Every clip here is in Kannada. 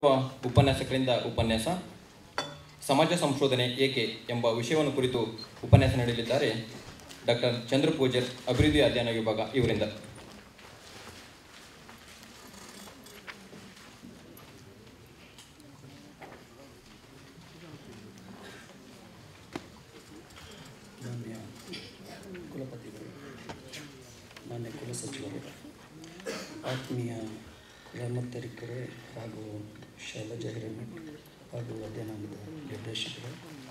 ಉಪನ್ಯಾಸಕರಿಂದ ಉಪನ್ಯಾಸ ಸಮಾಜ ಸಂಶೋಧನೆ ಏಕೆ ಎಂಬ ವಿಷಯವನ್ನು ಕುರಿತು ಉಪನ್ಯಾಸ ನೀಡಲಿದ್ದಾರೆ ಡಾಕ್ಟರ್ ಚಂದ್ರ ಪೂಜರ್ ಅಭಿವೃದ್ಧಿ ಅಧ್ಯಯನ ವಿಭಾಗ ಇವರಿಂದ ಮಾನ್ಯ ಕುಲಪತಿಗಳು ಮಾನ್ಯ ಕುಲಸಚಿವರು ಆತ್ಮೀಯ ಧರ್ಮತ್ತರಿಕರೇ ಹಾಗೂ ಶೈಲಜಾ ಹಿರೇಮಠ್ ಹಾಗೂ ಅಧ್ಯಯನದ ನಿರ್ದೇಶಕರು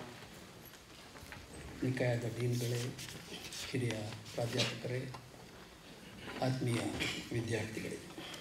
ನಿಕಾಯದ ಡೀನ್ಗಳೇ ಹಿರಿಯ ಪ್ರಾಧ್ಯಾಪಕರೇ ಆತ್ಮೀಯ ವಿದ್ಯಾರ್ಥಿಗಳೇ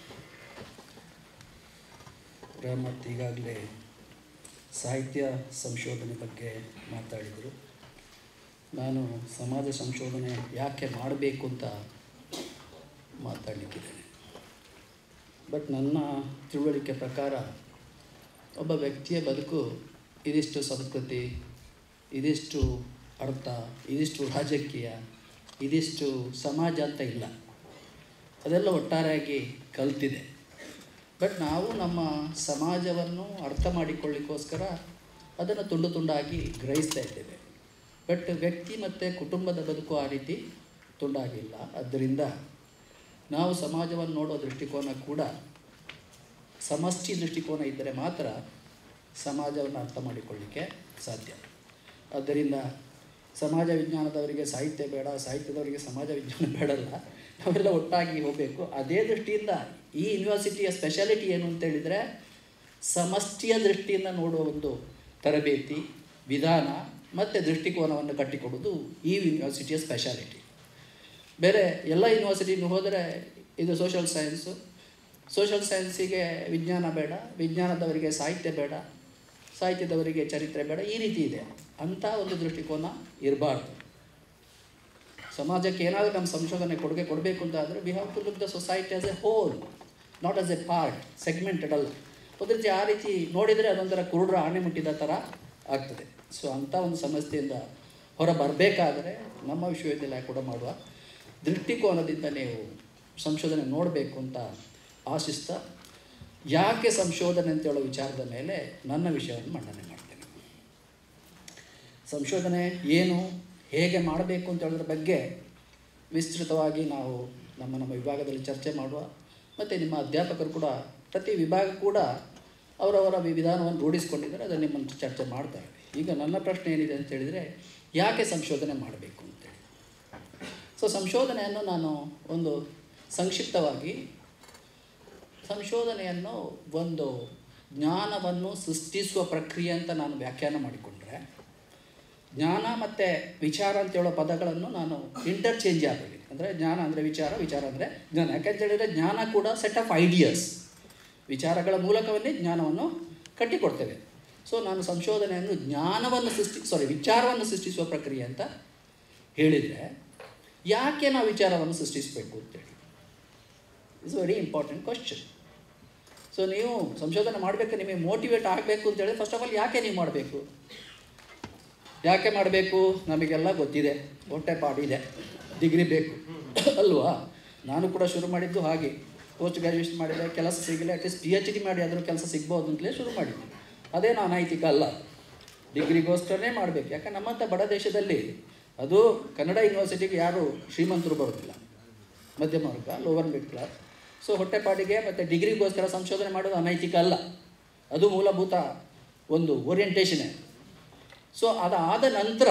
ರಹಮತ್ ಈಗಾಗಲೇ ಸಾಹಿತ್ಯ ಸಂಶೋಧನೆ ಬಗ್ಗೆ ಮಾತಾಡಿದರು ನಾನು ಸಮಾಜ ಸಂಶೋಧನೆ ಯಾಕೆ ಮಾಡಬೇಕು ಅಂತ ಮಾತಾಡಲಿಕ್ಕಿದ್ದೇನೆ ಬಟ್ ನನ್ನ ತಿಳುವಳಿಕೆ ಪ್ರಕಾರ ಒಬ್ಬ ವ್ಯಕ್ತಿಯ ಬದುಕು ಇದಿಷ್ಟು ಸಂಸ್ಕೃತಿ ಇದಿಷ್ಟು ಅರ್ಥ ಇದಿಷ್ಟು ರಾಜಕೀಯ ಇದಿಷ್ಟು ಸಮಾಜ ಅಂತ ಇಲ್ಲ ಅದೆಲ್ಲ ಒಟ್ಟಾರೆಯಾಗಿ ಕಲ್ತಿದೆ ಬಟ್ ನಾವು ನಮ್ಮ ಸಮಾಜವನ್ನು ಅರ್ಥ ಮಾಡಿಕೊಳ್ಳಿಕ್ಕೋಸ್ಕರ ಅದನ್ನು ತುಂಡು ತುಂಡಾಗಿ ಗ್ರಹಿಸ್ತಾ ಇದ್ದೇವೆ ಬಟ್ ವ್ಯಕ್ತಿ ಮತ್ತು ಕುಟುಂಬದ ಬದುಕು ಆ ರೀತಿ ತುಂಡಾಗಿಲ್ಲ ಆದ್ದರಿಂದ ನಾವು ಸಮಾಜವನ್ನು ನೋಡೋ ದೃಷ್ಟಿಕೋನ ಕೂಡ ಸಮಷ್ಟಿ ದೃಷ್ಟಿಕೋನ ಇದ್ದರೆ ಮಾತ್ರ ಸಮಾಜವನ್ನು ಅರ್ಥ ಮಾಡಿಕೊಳ್ಳಿಕ್ಕೆ ಸಾಧ್ಯ ಆದ್ದರಿಂದ ಸಮಾಜ ವಿಜ್ಞಾನದವರಿಗೆ ಸಾಹಿತ್ಯ ಬೇಡ ಸಾಹಿತ್ಯದವರಿಗೆ ಸಮಾಜ ವಿಜ್ಞಾನ ಬೇಡಲ್ಲ ನಾವೆಲ್ಲ ಒಟ್ಟಾಗಿ ಹೋಗಬೇಕು ಅದೇ ದೃಷ್ಟಿಯಿಂದ ಈ ಯೂನಿವರ್ಸಿಟಿಯ ಸ್ಪೆಷಾಲಿಟಿ ಏನು ಅಂತೇಳಿದರೆ ಸಮಷ್ಟಿಯ ದೃಷ್ಟಿಯಿಂದ ನೋಡುವ ಒಂದು ತರಬೇತಿ ವಿಧಾನ ಮತ್ತು ದೃಷ್ಟಿಕೋನವನ್ನು ಕಟ್ಟಿಕೊಡೋದು ಈ ಯೂನಿವರ್ಸಿಟಿಯ ಸ್ಪೆಷಾಲಿಟಿ ಬೇರೆ ಎಲ್ಲ ಯೂನಿವರ್ಸಿಟಿಗೂ ಹೋದರೆ ಇದು ಸೋಷಲ್ ಸೈನ್ಸು ಸೋಷಲ್ ಸೈನ್ಸಿಗೆ ವಿಜ್ಞಾನ ಬೇಡ ವಿಜ್ಞಾನದವರಿಗೆ ಸಾಹಿತ್ಯ ಬೇಡ ಸಾಹಿತ್ಯದವರಿಗೆ ಚರಿತ್ರೆ ಬೇಡ ಈ ರೀತಿ ಇದೆ ಅಂಥ ಒಂದು ದೃಷ್ಟಿಕೋನ ಇರಬಾರ್ದು ಸಮಾಜಕ್ಕೆ ಏನಾದರೂ ನಮ್ಮ ಸಂಶೋಧನೆ ಕೊಡುಗೆ ಕೊಡಬೇಕು ಅಂತ ಆದರೆ we have to look the society as a whole not as a part segmented ಅಲ್ಲ ಒಂದು ರೀತಿ ಆ ರೀತಿ ನೋಡಿದರೆ ಅದೊಂಥರ ಕುರುಡ್ರ ಆಣೆ ಮುಟ್ಟಿದ ಥರ ಆಗ್ತದೆ ಸೊ ಅಂಥ ಒಂದು ಸಮಸ್ಯೆಯಿಂದ ಹೊರ ಬರಬೇಕಾದರೆ ನಮ್ಮ ವಿಶ್ವವಿದ್ಯಾಲಯ ಕೂಡ ಮಾಡುವ ದೃಷ್ಟಿಕೋನದಿಂದ ನೀವು ಸಂಶೋಧನೆ ನೋಡಬೇಕು ಅಂತ ಆಶಿಸ್ತಾ ಯಾಕೆ ಸಂಶೋಧನೆ ಅಂತ ಹೇಳೋ ವಿಚಾರದ ಮೇಲೆ ನನ್ನ ವಿಷಯವನ್ನು ಮಂಡನೆ ಮಾಡ್ತೇನೆ ಸಂಶೋಧನೆ ಏನು ಹೇಗೆ ಮಾಡಬೇಕು ಅಂತ ಹೇಳೋದ್ರ ಬಗ್ಗೆ ವಿಸ್ತೃತವಾಗಿ ನಾವು ನಮ್ಮ ನಮ್ಮ ವಿಭಾಗದಲ್ಲಿ ಚರ್ಚೆ ಮಾಡುವ ಮತ್ತು ನಿಮ್ಮ ಅಧ್ಯಾಪಕರು ಕೂಡ ಪ್ರತಿ ವಿಭಾಗ ಕೂಡ ಅವರವರ ವಿಧಾನವನ್ನು ರೂಢಿಸ್ಕೊಂಡಿದ್ದಾರೆ ಅದನ್ನು ನಿಮ್ಮನ್ನು ಚರ್ಚೆ ಮಾಡ್ತಾರೆ ಈಗ ನನ್ನ ಪ್ರಶ್ನೆ ಏನಿದೆ ಅಂತ ಹೇಳಿದರೆ ಯಾಕೆ ಸಂಶೋಧನೆ ಮಾಡಬೇಕು ಅಂತೇಳಿ ಸೊ ಸಂಶೋಧನೆಯನ್ನು ನಾನು ಒಂದು ಸಂಕ್ಷಿಪ್ತವಾಗಿ ಸಂಶೋಧನೆಯನ್ನು ಒಂದು ಜ್ಞಾನವನ್ನು ಸೃಷ್ಟಿಸುವ ಪ್ರಕ್ರಿಯೆ ಅಂತ ನಾನು ವ್ಯಾಖ್ಯಾನ ಮಾಡಿಕೊಂಡ್ರೆ ಜ್ಞಾನ ಮತ್ತು ವಿಚಾರ ಅಂತ ಹೇಳೋ ಪದಗಳನ್ನು ನಾನು ಇಂಟರ್ಚೇಂಜ್ ಆಗಬೇಕು ಅಂದರೆ ಜ್ಞಾನ ಅಂದರೆ ವಿಚಾರ ವಿಚಾರ ಅಂದರೆ ಜ್ಞಾನ ಯಾಕೆಂತ ಹೇಳಿದರೆ ಜ್ಞಾನ ಕೂಡ ಸೆಟ್ ಆಫ್ ಐಡಿಯಾಸ್ ವಿಚಾರಗಳ ಮೂಲಕವನ್ನೇ ಜ್ಞಾನವನ್ನು ಕಟ್ಟಿಕೊಡ್ತೇವೆ ಸೊ ನಾನು ಸಂಶೋಧನೆಯನ್ನು ಜ್ಞಾನವನ್ನು ಸೃಷ್ಟಿ ಸಾರಿ ವಿಚಾರವನ್ನು ಸೃಷ್ಟಿಸುವ ಪ್ರಕ್ರಿಯೆ ಅಂತ ಹೇಳಿದರೆ ಯಾಕೆ ನಾವು ವಿಚಾರವನ್ನು ಸೃಷ್ಟಿಸಬೇಕು ಅಂತೇಳಿ it's very important question so ನೀವು ಸಂಶೋಧನೆ ಮಾಡಬೇಕು ನಿಮಗೆ ಮೋಟಿವೇಟ್ ಆಗಬೇಕು ಅಂತೇಳಿ ಫಸ್ಟ್ ಆಫ್ ಆಲ್ ಯಾಕೆ ನೀವು ಮಾಡಬೇಕು ಯಾಕೆ ಮಾಡಬೇಕು ನಮಗೆಲ್ಲ ಗೊತ್ತಿದೆ ಹೊಟ್ಟೆ ಪಾಡಿದೆ ಡಿಗ್ರಿ ಬೇಕು ಅಲ್ವಾ ನಾನು ಕೂಡ ಶುರು ಮಾಡಿದ್ದು ಹಾಗೆ ಪೋಸ್ಟ್ ಗ್ರ್ಯಾಜುಯೇಷನ್ ಮಾಡಿದೆ ಕೆಲಸ ಸಿಗಲಿ ಅಟ್ಲೀಸ್ಟ್ ಪಿ ಎಚ್ ಡಿ ಮಾಡಿ ಆದರೂ ಕೆಲಸ ಸಿಗ್ಬೋದು ಅಂತಲೇ ಶುರು ಮಾಡಿದ್ದೆ ಅದೇನು ಅನೈತಿಕ ಅಲ್ಲ ಡಿಗ್ರಿಗೋಸ್ಕರನೇ ಮಾಡಬೇಕು ಯಾಕೆ ನಮ್ಮಂಥ ಬಡ ದೇಶದಲ್ಲಿ ಅದು ಕನ್ನಡ ಯೂನಿವರ್ಸಿಟಿಗೆ ಯಾರು ಶ್ರೀಮಂತರು ಬರೋದಿಲ್ಲ ಮಧ್ಯಮ ವರ್ಗ ಲೋವರ್ ಮಿಡ್ ಕ್ಲಾಸ್ ಸೊ ಹೊಟ್ಟೆಪಾಡಿಗೆ ಮತ್ತು ಡಿಗ್ರಿಗೋಸ್ಕರ ಸಂಶೋಧನೆ ಮಾಡೋದು ಅನೈತಿಕ ಅಲ್ಲ ಅದು ಮೂಲಭೂತ ಒಂದು ಓರಿಯಂಟೇಷನೇ ಸೊ ಅದಾದ ನಂತರ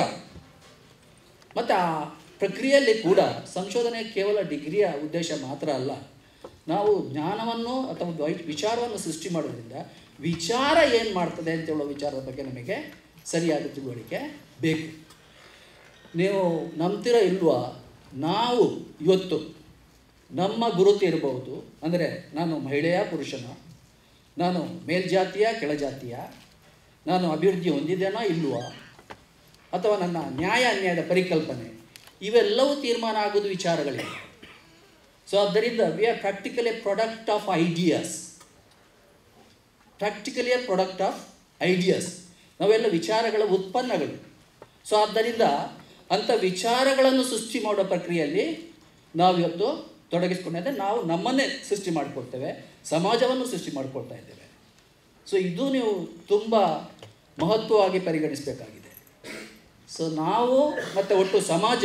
ಮತ್ತು ಆ ಪ್ರಕ್ರಿಯೆಯಲ್ಲಿ ಕೂಡ ಸಂಶೋಧನೆ ಕೇವಲ ಡಿಗ್ರಿಯ ಉದ್ದೇಶ ಮಾತ್ರ ಅಲ್ಲ ನಾವು ಜ್ಞಾನವನ್ನು ಅಥವಾ ವೈ- ವಿಚಾರವನ್ನು ಸೃಷ್ಟಿ ಮಾಡೋದ್ರಿಂದ ವಿಚಾರ ಏನು ಮಾಡ್ತದೆ ಅಂತ ಹೇಳೋ ವಿಚಾರದ ಬಗ್ಗೆ ನಮಗೆ ಸರಿಯಾದ ತಿಳುವಳಿಕೆ ಬೇಕು ನೀವು ನಂಬ್ತಿರೋ ಇಲ್ವಾ ನಾವು ಇವತ್ತು ನಮ್ಮ ಗುರುತು ಇರಬಹುದು ಅಂದರೆ ನಾನು ಮಹಿಳೆಯ ಪುರುಷನ ನಾನು ಮೇಲ್ಜಾತಿಯ ಕೆಳಜಾತಿಯ ನಾನು ಅಭಿವೃದ್ಧಿ ಹೊಂದಿದ್ದೇನಾ ಇಲ್ವಾ ಅಥವಾ ನನ್ನ ನ್ಯಾಯ ಅನ್ಯಾಯದ ಪರಿಕಲ್ಪನೆ ಇವೆಲ್ಲವೂ ತೀರ್ಮಾನ ಆಗೋದು ವಿಚಾರಗಳಿವೆ ಸೊ ಆದ್ದರಿಂದ we are practically a product of ideas practically a product of ideas ನಾವೆಲ್ಲ ವಿಚಾರಗಳ ಉತ್ಪನ್ನಗಳು ಸೊ ಆದ್ದರಿಂದ ಅಂಥ ವಿಚಾರಗಳನ್ನು ಸೃಷ್ಟಿ ಮಾಡೋ ಪ್ರಕ್ರಿಯೆಯಲ್ಲಿ ನಾವು ಇವತ್ತು ತೊಡಗಿಸ್ಕೊಂಡಿದ್ದೆ ನಾವು ನಮ್ಮನ್ನೇ ಸೃಷ್ಟಿ ಮಾಡಿಕೊಳ್ತೇವೆ ಸಮಾಜವನ್ನು ಸೃಷ್ಟಿ ಮಾಡಿಕೊಳ್ತಾ ಇದ್ದೇವೆ ಸೊ ಇದು ನೀವು ತುಂಬ ಮಹತ್ವವಾಗಿ ಪರಿಗಣಿಸಬೇಕಾಗಿದೆ ಸೊ ನಾವು ಮತ್ತು ಒಟ್ಟು ಸಮಾಜ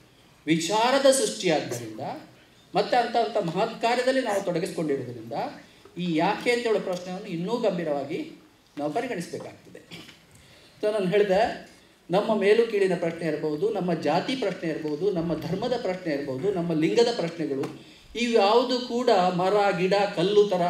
ವಿಚಾರದ ಸೃಷ್ಟಿಯಾದ್ದರಿಂದ ಮತ್ತು ಅಂಥ ಅಂಥ ಮಹತ್ ಕಾರ್ಯದಲ್ಲಿ ನಾವು ತೊಡಗಿಸ್ಕೊಂಡಿರೋದ್ರಿಂದ ಈ ಯಾಕೆ ಅಂತ ಹೇಳೋ ಪ್ರಶ್ನೆಯನ್ನು ಇನ್ನೂ ಗಂಭೀರವಾಗಿ ನಾವು ಪರಿಗಣಿಸಬೇಕಾಗ್ತದೆ ಸೊ ನಾನು ಹೇಳಿದೆ ನಮ್ಮ ಮೇಲು ಕೀಳಿನ ಪ್ರಶ್ನೆ ಇರ್ಬೋದು ನಮ್ಮ ಜಾತಿ ಪ್ರಶ್ನೆ ಇರ್ಬೋದು ನಮ್ಮ ಧರ್ಮದ ಪ್ರಶ್ನೆ ಇರ್ಬೋದು ನಮ್ಮ ಲಿಂಗದ ಪ್ರಶ್ನೆಗಳು ಇವ್ಯಾವುದು ಕೂಡ ಮರ ಗಿಡ ಕಲ್ಲು ಥರ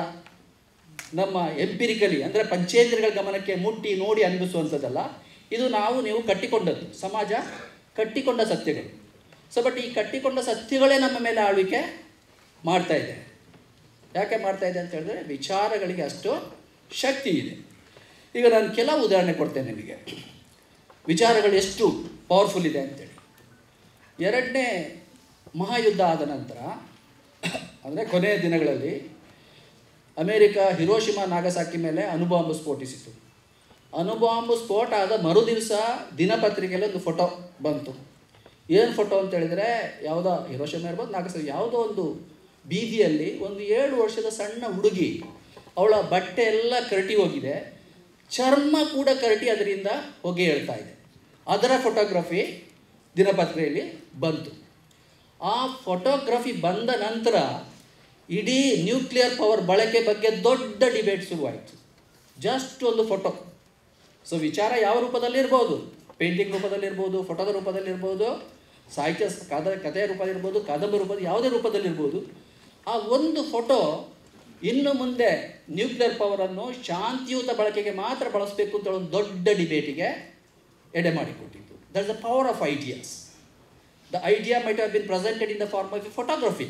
ನಮ್ಮ ಎಂಪಿರಿಕಲಿ ಅಂದರೆ ಪಂಚೇಂದ್ರಿಯಗಳ ಗಮನಕ್ಕೆ ಮುಟ್ಟಿ ನೋಡಿ ಅನುಭವಿಸುವಂಥದ್ದಲ್ಲ ಇದು ನಾವು ನೀವು ಕಟ್ಟಿಕೊಂಡದ್ದು ಸಮಾಜ ಕಟ್ಟಿಕೊಂಡ ಸತ್ಯಗಳು ಸೊ ಬಟ್ ಈ ಕಟ್ಟಿಕೊಂಡ ಸತ್ಯಗಳೇ ನಮ್ಮ ಮೇಲೆ ಆಳ್ವಿಕೆ ಮಾಡ್ತಾ ಇದೆ ಯಾಕೆ ಮಾಡ್ತಾ ಇದೆ ಅಂತ ಹೇಳಿದ್ರೆ ವಿಚಾರಗಳಿಗೆ ಅಷ್ಟು ಶಕ್ತಿ ಇದೆ ಈಗ ನಾನು ಕೆಲವು ಉದಾಹರಣೆ ಕೊಡ್ತೇನೆ ನಿಮಗೆ ವಿಚಾರಗಳು ಎಷ್ಟು ಪವರ್ಫುಲ್ ಇದೆ ಅಂತೇಳಿ ಎರಡನೇ ಮಹಾಯುದ್ಧ ಆದ ನಂತರ ಅಂದರೆ ಕೊನೆಯ ದಿನಗಳಲ್ಲಿ ಅಮೇರಿಕ ಹಿರೋಶಿಮಾ ನಾಗಸಾಕಿ ಮೇಲೆ ಅಣುಬಾಂಬ್ ಸ್ಫೋಟಿಸಿತು ಅಣುಬಾಂಬ್ ಸ್ಫೋಟ ಆದ ಮರು ದಿವಸ ದಿನಪತ್ರಿಕೆಯಲ್ಲಿ ಒಂದು ಫೋಟೋ ಬಂತು ಏನು ಫೋಟೋ ಅಂತ ಹೇಳಿದರೆ ಯಾವುದೋ ಹಿರೋಶಿಮಾ ಇರ್ಬೋದು ನಾಗಸಾಕಿ ಯಾವುದೋ ಒಂದು ಬೀದಿಯಲ್ಲಿ ಒಂದು ಏಳು ವರ್ಷದ ಸಣ್ಣ ಹುಡುಗಿ ಅವಳ ಬಟ್ಟೆ ಎಲ್ಲ ಕರಟಿ ಹೋಗಿದೆ ಚರ್ಮ ಕೂಡ ಕರಟಿ ಅದರಿಂದ ಹೊಗೆ ಹೇಳ್ತಾ ಇದೆ ಅದರ ಫೋಟೋಗ್ರಫಿ ದಿನಪತ್ರಿಕೆಯಲ್ಲಿ ಬಂತು ಆ ಫೋಟೋಗ್ರಫಿ ಬಂದ ನಂತರ ಇಡೀ ನ್ಯೂಕ್ಲಿಯರ್ ಪವರ್ ಬಳಕೆ ಬಗ್ಗೆ ದೊಡ್ಡ ಡಿಬೇಟ್ ಶುರುವಾಯಿತು ಜಸ್ಟ್ ಒಂದು ಫೋಟೋ ಸೊ ವಿಚಾರ ಯಾವ ರೂಪದಲ್ಲಿರ್ಬೋದು ಪೇಂಟಿಂಗ್ ರೂಪದಲ್ಲಿರ್ಬೋದು ಫೋಟೋದ ರೂಪದಲ್ಲಿರ್ಬೋದು ಸಾಹಿತ್ಯ ಸ- ಕದ ಕಥೆಯ ರೂಪದಲ್ಲಿರ್ಬೋದು ಕಾದಂಬರಿ ರೂಪದ ಯಾವುದೇ ರೂಪದಲ್ಲಿರ್ಬೋದು ಆ ಒಂದು ಫೋಟೋ ಇನ್ನು ಮುಂದೆ ನ್ಯೂಕ್ಲಿಯರ್ ಪವರನ್ನು ಶಾಂತಿಯುತ ಬಳಕೆಗೆ ಮಾತ್ರ ಬಳಸಬೇಕು ಅಂತ ಒಂದು ದೊಡ್ಡ ಡಿಬೇಟಿಗೆ ಎಡೆ ಮಾಡಿಕೊಟ್ಟಿತ್ತು that the power of ideas the idea might have been presented in the form of photography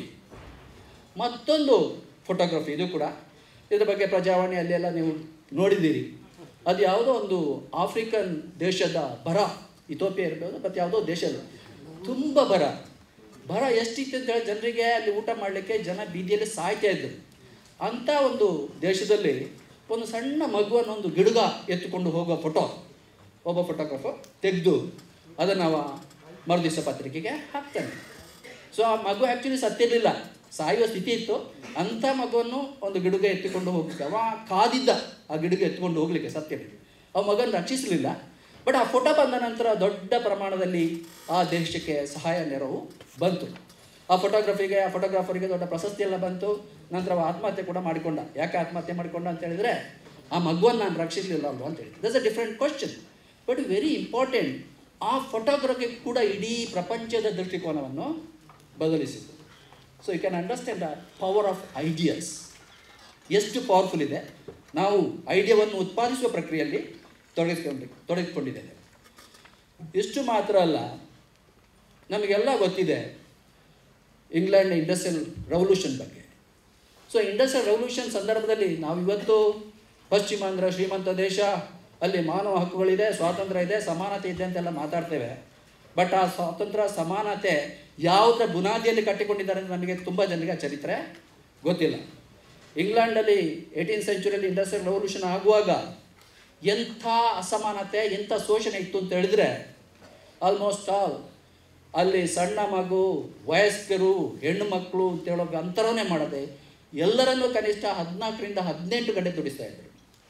ಮತ್ತೊಂದು ಫೋಟೋಗ್ರಫಿ ಇದು ಕೂಡ ಇದ್ರ ಬಗ್ಗೆ ಪ್ರಜಾವಾಣಿ ಅಲ್ಲೆಲ್ಲ ನೀವು ನೋಡಿದ್ದೀರಿ ಅದು ಯಾವುದೋ ಒಂದು ಆಫ್ರಿಕನ್ ದೇಶದ ಬರ ಇಥೋಪಿಯಾ ಇರ್ಬೋದು ಮತ್ತು ಯಾವುದೋ ದೇಶದ ತುಂಬ ಬರ ಬರ ಎಷ್ಟಿತ್ತು ಅಂತ ಹೇಳಿ ಜನರಿಗೆ ಅಲ್ಲಿ ಊಟ ಮಾಡಲಿಕ್ಕೆ ಜನ ಬೀದಿಯಲ್ಲಿ ಸಾಯ್ತಾ ಇದ್ದರು ಅಂಥ ಒಂದು ದೇಶದಲ್ಲಿ ಒಂದು ಸಣ್ಣ ಮಗುವನ್ನು ಒಂದು ಗಿಡುಗ ಎತ್ತುಕೊಂಡು ಹೋಗೋ ಫೋಟೋ ಒಬ್ಬ ಫೋಟೋಗ್ರಾಫರ್ ತೆಗೆದು ಅದನ್ನು ಅವ ಮರುದಿವಸ ಪತ್ರಿಕೆಗೆ ಹಾಕ್ತಾನೆ ಸೊ ಆ ಮಗು ಆ್ಯಕ್ಚುಲಿ ಸತ್ತಿರಲಿಲ್ಲ ಸಾಯುವ ಸ್ಥಿತಿ ಇತ್ತು ಅಂಥ ಮಗುವನ್ನು ಒಂದು ಗಿಡುಗೆ ಎತ್ತಿಕೊಂಡು ಹೋಗ್ಲಿಕ್ಕೆ ಅವ ಕಾದಿದ್ದ ಆ ಗಿಡುಗೆ ಎತ್ಕೊಂಡು ಹೋಗ್ಲಿಕ್ಕೆ ಸತ್ತಿರಲಿಲ್ಲ ಆ ಮಗನ ರಕ್ಷಿಸಲಿಲ್ಲ ಬಟ್ ಆ ಫೋಟೋ ಬಂದ ನಂತರ ದೊಡ್ಡ ಪ್ರಮಾಣದಲ್ಲಿ ಆ ದೇಶಕ್ಕೆ ಸಹಾಯ ನೆರವು ಬಂತು ಆ ಫೋಟೋಗ್ರಫಿಗೆ ಆ ಫೋಟೋಗ್ರಾಫರಿಗೆ ದೊಡ್ಡ ಪ್ರಶಸ್ತಿ ಎಲ್ಲ ಬಂತು ನಂತರ ಅವ ಆತ್ಮಹತ್ಯೆ ಕೂಡ ಮಾಡಿಕೊಂಡ ಯಾಕೆ ಆತ್ಮಹತ್ಯೆ ಮಾಡಿಕೊಂಡ ಅಂತ ಹೇಳಿದ್ರೆ ಆ ಮಗುವನ್ನು ನಾನು ರಕ್ಷಿಸಲಿಲ್ಲ ಅಲ್ವಾ ಅಂತ ಹೇಳಿ thus a different question but very important ಆ ಫೋಟೋಗ್ರಫಿ ಕೂಡ ಇಡೀ ಪ್ರಪಂಚದ ದೃಷ್ಟಿಕೋನವನ್ನು ಬದಲಿಸಿತು so you can understand the power of ideas ಎಷ್ಟು ಪವರ್ಫುಲ್ ಇದೆ ನಾವು ಐಡಿಯಾವನ್ನು ಉತ್ಪಾದಿಸುವ ಪ್ರಕ್ರಿಯೆಯಲ್ಲಿ ತೊಡಗಿಸ್ಕೊಂಡು ತೊಡಗಿಸ್ಕೊಂಡಿದ್ದೇವೆ ಇಷ್ಟು ಮಾತ್ರ ಅಲ್ಲ ನಮಗೆಲ್ಲ ಗೊತ್ತಿದೆ ಇಂಗ್ಲೆಂಡ್ ಇಂಡಸ್ಟ್ರಿಯಲ್ ರೆವಲ್ಯೂಷನ್ ಬಗ್ಗೆ ಸೊ ಇಂಡಸ್ಟ್ರಿಯಲ್ ರೆವಲ್ಯೂಷನ್ ಸಂದರ್ಭದಲ್ಲಿ ನಾವು ಇವತ್ತು ಪಶ್ಚಿಮಾಂಧ್ರ ಶ್ರೀಮಂತ ದೇಶ ಅಲ್ಲಿ ಮಾನವ ಹಕ್ಕುಗಳಿದೆ ಸ್ವಾತಂತ್ರ್ಯ ಇದೆ ಸಮಾನತೆ ಇದೆ ಅಂತೆಲ್ಲ ಮಾತಾಡ್ತೇವೆ ಬಟ್ ಆ ಸ್ವಾತಂತ್ರ್ಯ ಸಮಾನತೆ ಯಾವುದರ ಬುನಾದಿಯಲ್ಲಿ ಕಟ್ಟಿಕೊಂಡಿದ್ದಾರೆ ಅಂತ ನಮಗೆ ತುಂಬ ಜನರಿಗೆ ಆ ಚರಿತ್ರೆ ಗೊತ್ತಿಲ್ಲ ಇಂಗ್ಲೆಂಡಲ್ಲಿ ಏಯ್ಟೀನ್ ಸೆಂಚುರಿಯಲ್ಲಿ ಇಂಡಸ್ಟ್ರಿಯಲ್ ರೆವಲ್ಯೂಷನ್ ಆಗುವಾಗ ಎಂಥ ಅಸಮಾನತೆ ಎಂಥ ಶೋಷಣೆ ಇತ್ತು ಅಂತ ಹೇಳಿದ್ರೆ ಆಲ್ಮೋಸ್ಟ್ ಆಲ್ ಅಲ್ಲಿ ಸಣ್ಣ ಮಗು ವಯಸ್ಕರು ಹೆಣ್ಣು ಮಕ್ಕಳು ಅಂತ ಹೇಳೋ ಅಂತರವೇ ಮಾಡದೆ ಎಲ್ಲರನ್ನೂ ಕನಿಷ್ಠ ಹದಿನಾಲ್ಕರಿಂದ ಹದಿನೆಂಟು ಗಂಟೆ ದುಡಿಸ್ತಾ ಇದ್ರು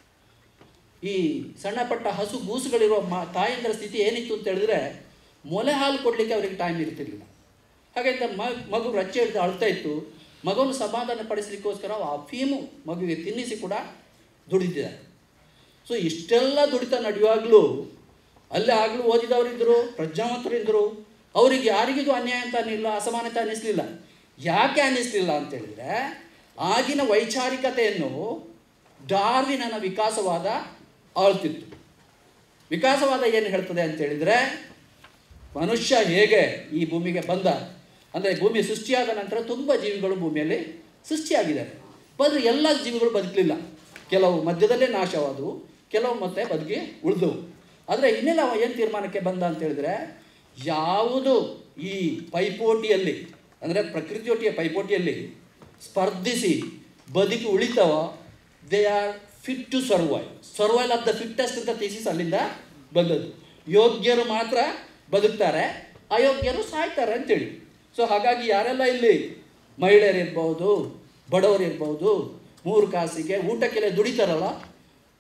ಈ ಸಣ್ಣ ಪಟ್ಟ ಹಸು ಗೂಸುಗಳಿರುವ ಮ ತಾಯಂದ್ರ ಸ್ಥಿತಿ ಏನಿತ್ತು ಅಂತ ಹೇಳಿದ್ರೆ ಮೊಲೆ ಹಾಲು ಕೊಡಲಿಕ್ಕೆ ಅವರಿಗೆ ಟೈಮ್ ಇರ್ತಿರ್ಲಿಲ್ಲ ಹಾಗಂತ ಮಗು ರಚ್ಚೆ ಹಿಡಿದು ಅಳ್ತಾ ಇತ್ತು ಮಗುವನ್ನು ಸಮಾಧಾನ ಪಡಿಸಲಿಕ್ಕೋಸ್ಕರ ಆ ಫೀಮು ಮಗುವಿಗೆ ತಿನ್ನಿಸಿ ಕೂಡ ದುಡಿದಿದ್ದಾರೆ ಸೊ ಇಷ್ಟೆಲ್ಲ ದುಡಿತ ನಡೆಯುವಾಗಲೂ ಅಲ್ಲೇ ಆಗಲೂ ಓದಿದವರಿದ್ದರು ಪ್ರಜ್ಞಾವಂತರಿದ್ದರು ಅವರಿಗೆ ಯಾರಿಗಿದು ಅನ್ಯಾಯ ಅಂತ ಅನ್ನಿಲ್ಲ ಅಸಮಾನತೆ ಅನ್ನಿಸ್ಲಿಲ್ಲ ಯಾಕೆ ಅನ್ನಿಸ್ಲಿಲ್ಲ ಅಂತೇಳಿದರೆ ಆಗಿನ ವೈಚಾರಿಕತೆಯನ್ನು ಡಾರ್ವಿನನ ವಿಕಾಸವಾದ ಆಳ್ತಿತ್ತು ವಿಕಾಸವಾದ ಏನು ಹೇಳ್ತದೆ ಅಂತೇಳಿದರೆ ಮನುಷ್ಯ ಹೇಗೆ ಈ ಭೂಮಿಗೆ ಬಂದ ಅಂದರೆ ಭೂಮಿ ಸೃಷ್ಟಿಯಾದ ನಂತರ ತುಂಬ ಜೀವಿಗಳು ಭೂಮಿಯಲ್ಲಿ ಸೃಷ್ಟಿಯಾಗಿದ್ದಾರೆ ಆದರೆ ಎಲ್ಲ ಜೀವಿಗಳು ಬದುಕಲಿಲ್ಲ ಕೆಲವು ಮಧ್ಯದಲ್ಲೇ ನಾಶವಾದವು ಕೆಲವು ಮತ್ತೆ ಬದುಕಿ ಉಳಿದವು ಆದರೆ ಇನ್ನೆಲ್ಲ ಅವ ಏನು ತೀರ್ಮಾನಕ್ಕೆ ಬಂದ ಅಂತ ಹೇಳಿದ್ರೆ ಯಾವುದು ಈ ಪೈಪೋಟಿಯಲ್ಲಿ ಅಂದರೆ ಪ್ರಕೃತಿಯೊಟ್ಟಿಯ ಪೈಪೋಟಿಯಲ್ಲಿ ಸ್ಪರ್ಧಿಸಿ ಬದುಕಿ ಉಳಿತಾವೋ they are fit to survive survive of the fittest ಅಂತ ಥೀಸಿಸ್ ಅಲ್ಲಿಂದ ಬಂದದ್ದು ಯೋಗ್ಯರು ಮಾತ್ರ ಬದುಕ್ತಾರೆ ಅಯೋಗ್ಯರು ಸಾಯ್ತಾರೆ ಅಂತೇಳಿ ಸೊ ಹಾಗಾಗಿ ಯಾರೆಲ್ಲ ಇಲ್ಲಿ ಮಹಿಳೆಯರಿರ್ಬೋದು ಬಡವರಿರ್ಬೋದು ಮೂರು ಕಾಸಿಗೆ ಊಟಕ್ಕೆಲ್ಲ ದುಡಿತಾರಲ್ಲ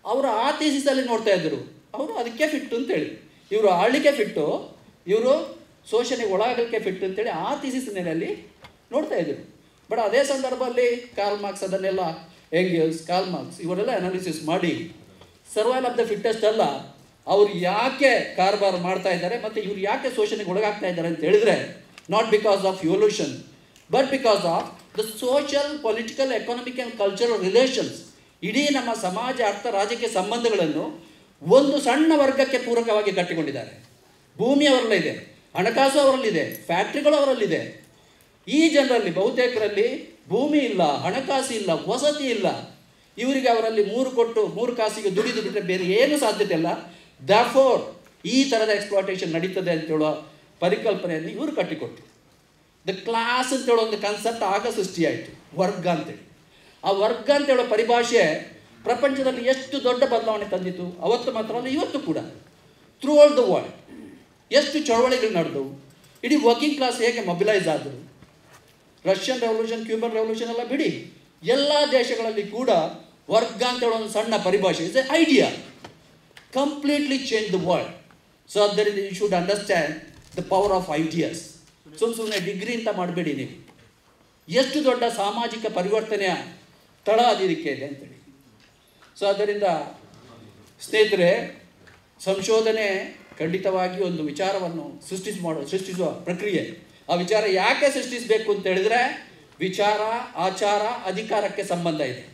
ಅವರು ಆ ಥೀಸಿಸಲ್ಲಿ ನೋಡ್ತಾ ಇದ್ದರು ಅವರು ಅದಕ್ಕೆ ಫಿಟ್ಟು ಅಂತೇಳಿ ಇವರು ಆಳ್ಲಿಕ್ಕೆ ಫಿಟ್ಟು ಇವರು ಶೋಷಣೆಗೆ ಒಳಗಲಿಕ್ಕೆ ಫಿಟ್ ಅಂತೇಳಿ ಆ ಥೀಸಿಸ್ನಲ್ಲಿ ನೋಡ್ತಾ ಇದ್ದರು ಬಟ್ ಅದೇ ಸಂದರ್ಭದಲ್ಲಿ ಕಾಲ್ ಮಾರ್ಕ್ಸ್ ಅದನ್ನೆಲ್ಲ ಎಂಗಿಲ್ಸ್ ಕಾಲ್ ಮಾರ್ಕ್ಸ್ ಇವರೆಲ್ಲ ಅನಾಲಿಸಿಸ್ ಮಾಡಿ ಸರ್ವೈಲ್ ಆಫ್ ದ ಫಿಟ್ಟೆಸ್ಟ್ ಅಲ್ಲ ಅವ್ರು ಯಾಕೆ ಕಾರ್ಬಾರ್ ಮಾಡ್ತಾ ಇದ್ದಾರೆ ಮತ್ತು ಇವ್ರು ಯಾಕೆ ಶೋಷಣೆಗೆ ಒಳಗಾಗ್ತಾ ಇದ್ದಾರೆ ಅಂತ ಹೇಳಿದ್ರೆ not because of evolution but because of the social political economic and cultural relations ಇಡೀ ನಮ್ಮ ಸಮಾಜ ಅರ್ಥ ರಾಜಕೀಯ ಸಂಬಂಧಗಳನ್ನು ಒಂದು ಸಣ್ಣ ವರ್ಗಕ್ಕೆ ಪೂರಕವಾಗಿ ಕಟ್ಟಿಕೊಂಡಿದ್ದಾರೆ ಭೂಮಿ ಅವರಲ್ಲಿದೆ ಹಣಕಾಸು ಅವರಲ್ಲಿದೆ ಫ್ಯಾಕ್ಟ್ರಿಗಳು ಅವರಲ್ಲಿದೆ ಈ ಜನರಲ್ಲಿ ಬಹುತೇಕರಲ್ಲಿ ಭೂಮಿ ಇಲ್ಲ ಹಣಕಾಸು ಇಲ್ಲ ವಸತಿ ಇಲ್ಲ ಇವರಿಗೆ ಅವರಲ್ಲಿ ಮೂರು ಕೊಟ್ಟು ಮೂರು ಕಾಸಿಗೆ ದುಡಿದು ಬಿಟ್ಟರೆ ಬೇರೆ ಏನು ಸಾಧ್ಯತೆ ಇಲ್ಲ ದಫೋರ್ ಈ ಥರದ ಎಕ್ಸ್ಪ್ಲಾಟೇಷನ್ ನಡೀತದೆ ಅಂತ ಹೇಳೋ ಪರಿಕಲ್ಪನೆಯನ್ನು ಇವರು ಕಟ್ಟಿಕೊಟ್ಟು ದ ಕ್ಲಾಸ್ ಅಂತ ಹೇಳೋ ಒಂದು ಕನ್ಸೆಪ್ಟ್ ಆಗ ಸೃಷ್ಟಿಯಾಯಿತು ವರ್ಗ ಅಂತೇಳಿ ಆ ವರ್ಗ ಅಂತ ಹೇಳೋ ಪರಿಭಾಷೆ ಪ್ರಪಂಚದಲ್ಲಿ ಎಷ್ಟು ದೊಡ್ಡ ಬದಲಾವಣೆ ತಂದಿತು ಅವತ್ತು ಮಾತ್ರ ಅಲ್ಲ ಇವತ್ತು ಕೂಡ ಥ್ರೂ ಆಲ್ ದ ವರ್ಲ್ಡ್ ಎಷ್ಟು ಚಳವಳಿಗಳು ನಡೆದವು ಇಡೀ ವರ್ಕಿಂಗ್ ಕ್ಲಾಸ್ ಹೇಗೆ ಮೊಬಿಲೈಸ್ ಆದರು ರಷ್ಯನ್ ರೆವಲ್ಯೂಷನ್ ಕ್ಯೂಬನ್ ರೆವಲ್ಯೂಷನ್ ಎಲ್ಲ ಬಿಡಿ ಎಲ್ಲ ದೇಶಗಳಲ್ಲಿ ಕೂಡ ವರ್ಗ ಅಂತ ಹೇಳೋ ಒಂದು ಸಣ್ಣ ಪರಿಭಾಷೆ is a idea completely change the world so ಆದ್ದರಿಂದ you should understand the power of ideas ಸುಮ್ಮನೆ ಸುಮ್ಮನೆ ಡಿಗ್ರಿ ಅಂತ ಮಾಡಬೇಡಿ ನೀವು ಎಷ್ಟು ದೊಡ್ಡ ಸಾಮಾಜಿಕ ಪರಿವರ್ತನೆಯ ತಳ ಅದಿರಿಕೆ ಇದೆ ಅಂತೇಳಿ ಸೊ ಆದ್ದರಿಂದ ಸ್ನೇಹಿತರೆ ಸಂಶೋಧನೆ ಖಂಡಿತವಾಗಿ ಒಂದು ವಿಚಾರವನ್ನು ಸೃಷ್ಟಿಸಿ ಮಾಡೋ ಸೃಷ್ಟಿಸುವ ಪ್ರಕ್ರಿಯೆ ಆ ವಿಚಾರ ಯಾಕೆ ಸೃಷ್ಟಿಸಬೇಕು ಅಂತ ಹೇಳಿದ್ರೆ ವಿಚಾರ ಆಚಾರ ಅಧಿಕಾರಕ್ಕೆ ಸಂಬಂಧ ಇದೆ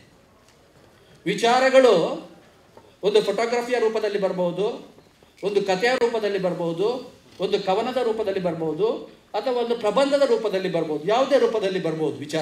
ವಿಚಾರಗಳು ಒಂದು ಫೋಟೋಗ್ರಫಿಯ ರೂಪದಲ್ಲಿ ಬರ್ಬೋದು ಒಂದು ಕಥೆಯ ರೂಪದಲ್ಲಿ ಬರ್ಬೋದು ಒಂದು ಕವನದ ರೂಪದಲ್ಲಿ ಬರ್ಬೋದು ಅಥವಾ ಒಂದು ಪ್ರಬಂಧದ ರೂಪದಲ್ಲಿ ಬರ್ಬೋದು ಯಾವುದೇ ರೂಪದಲ್ಲಿ ಬರ್ಬೋದು ವಿಚಾರ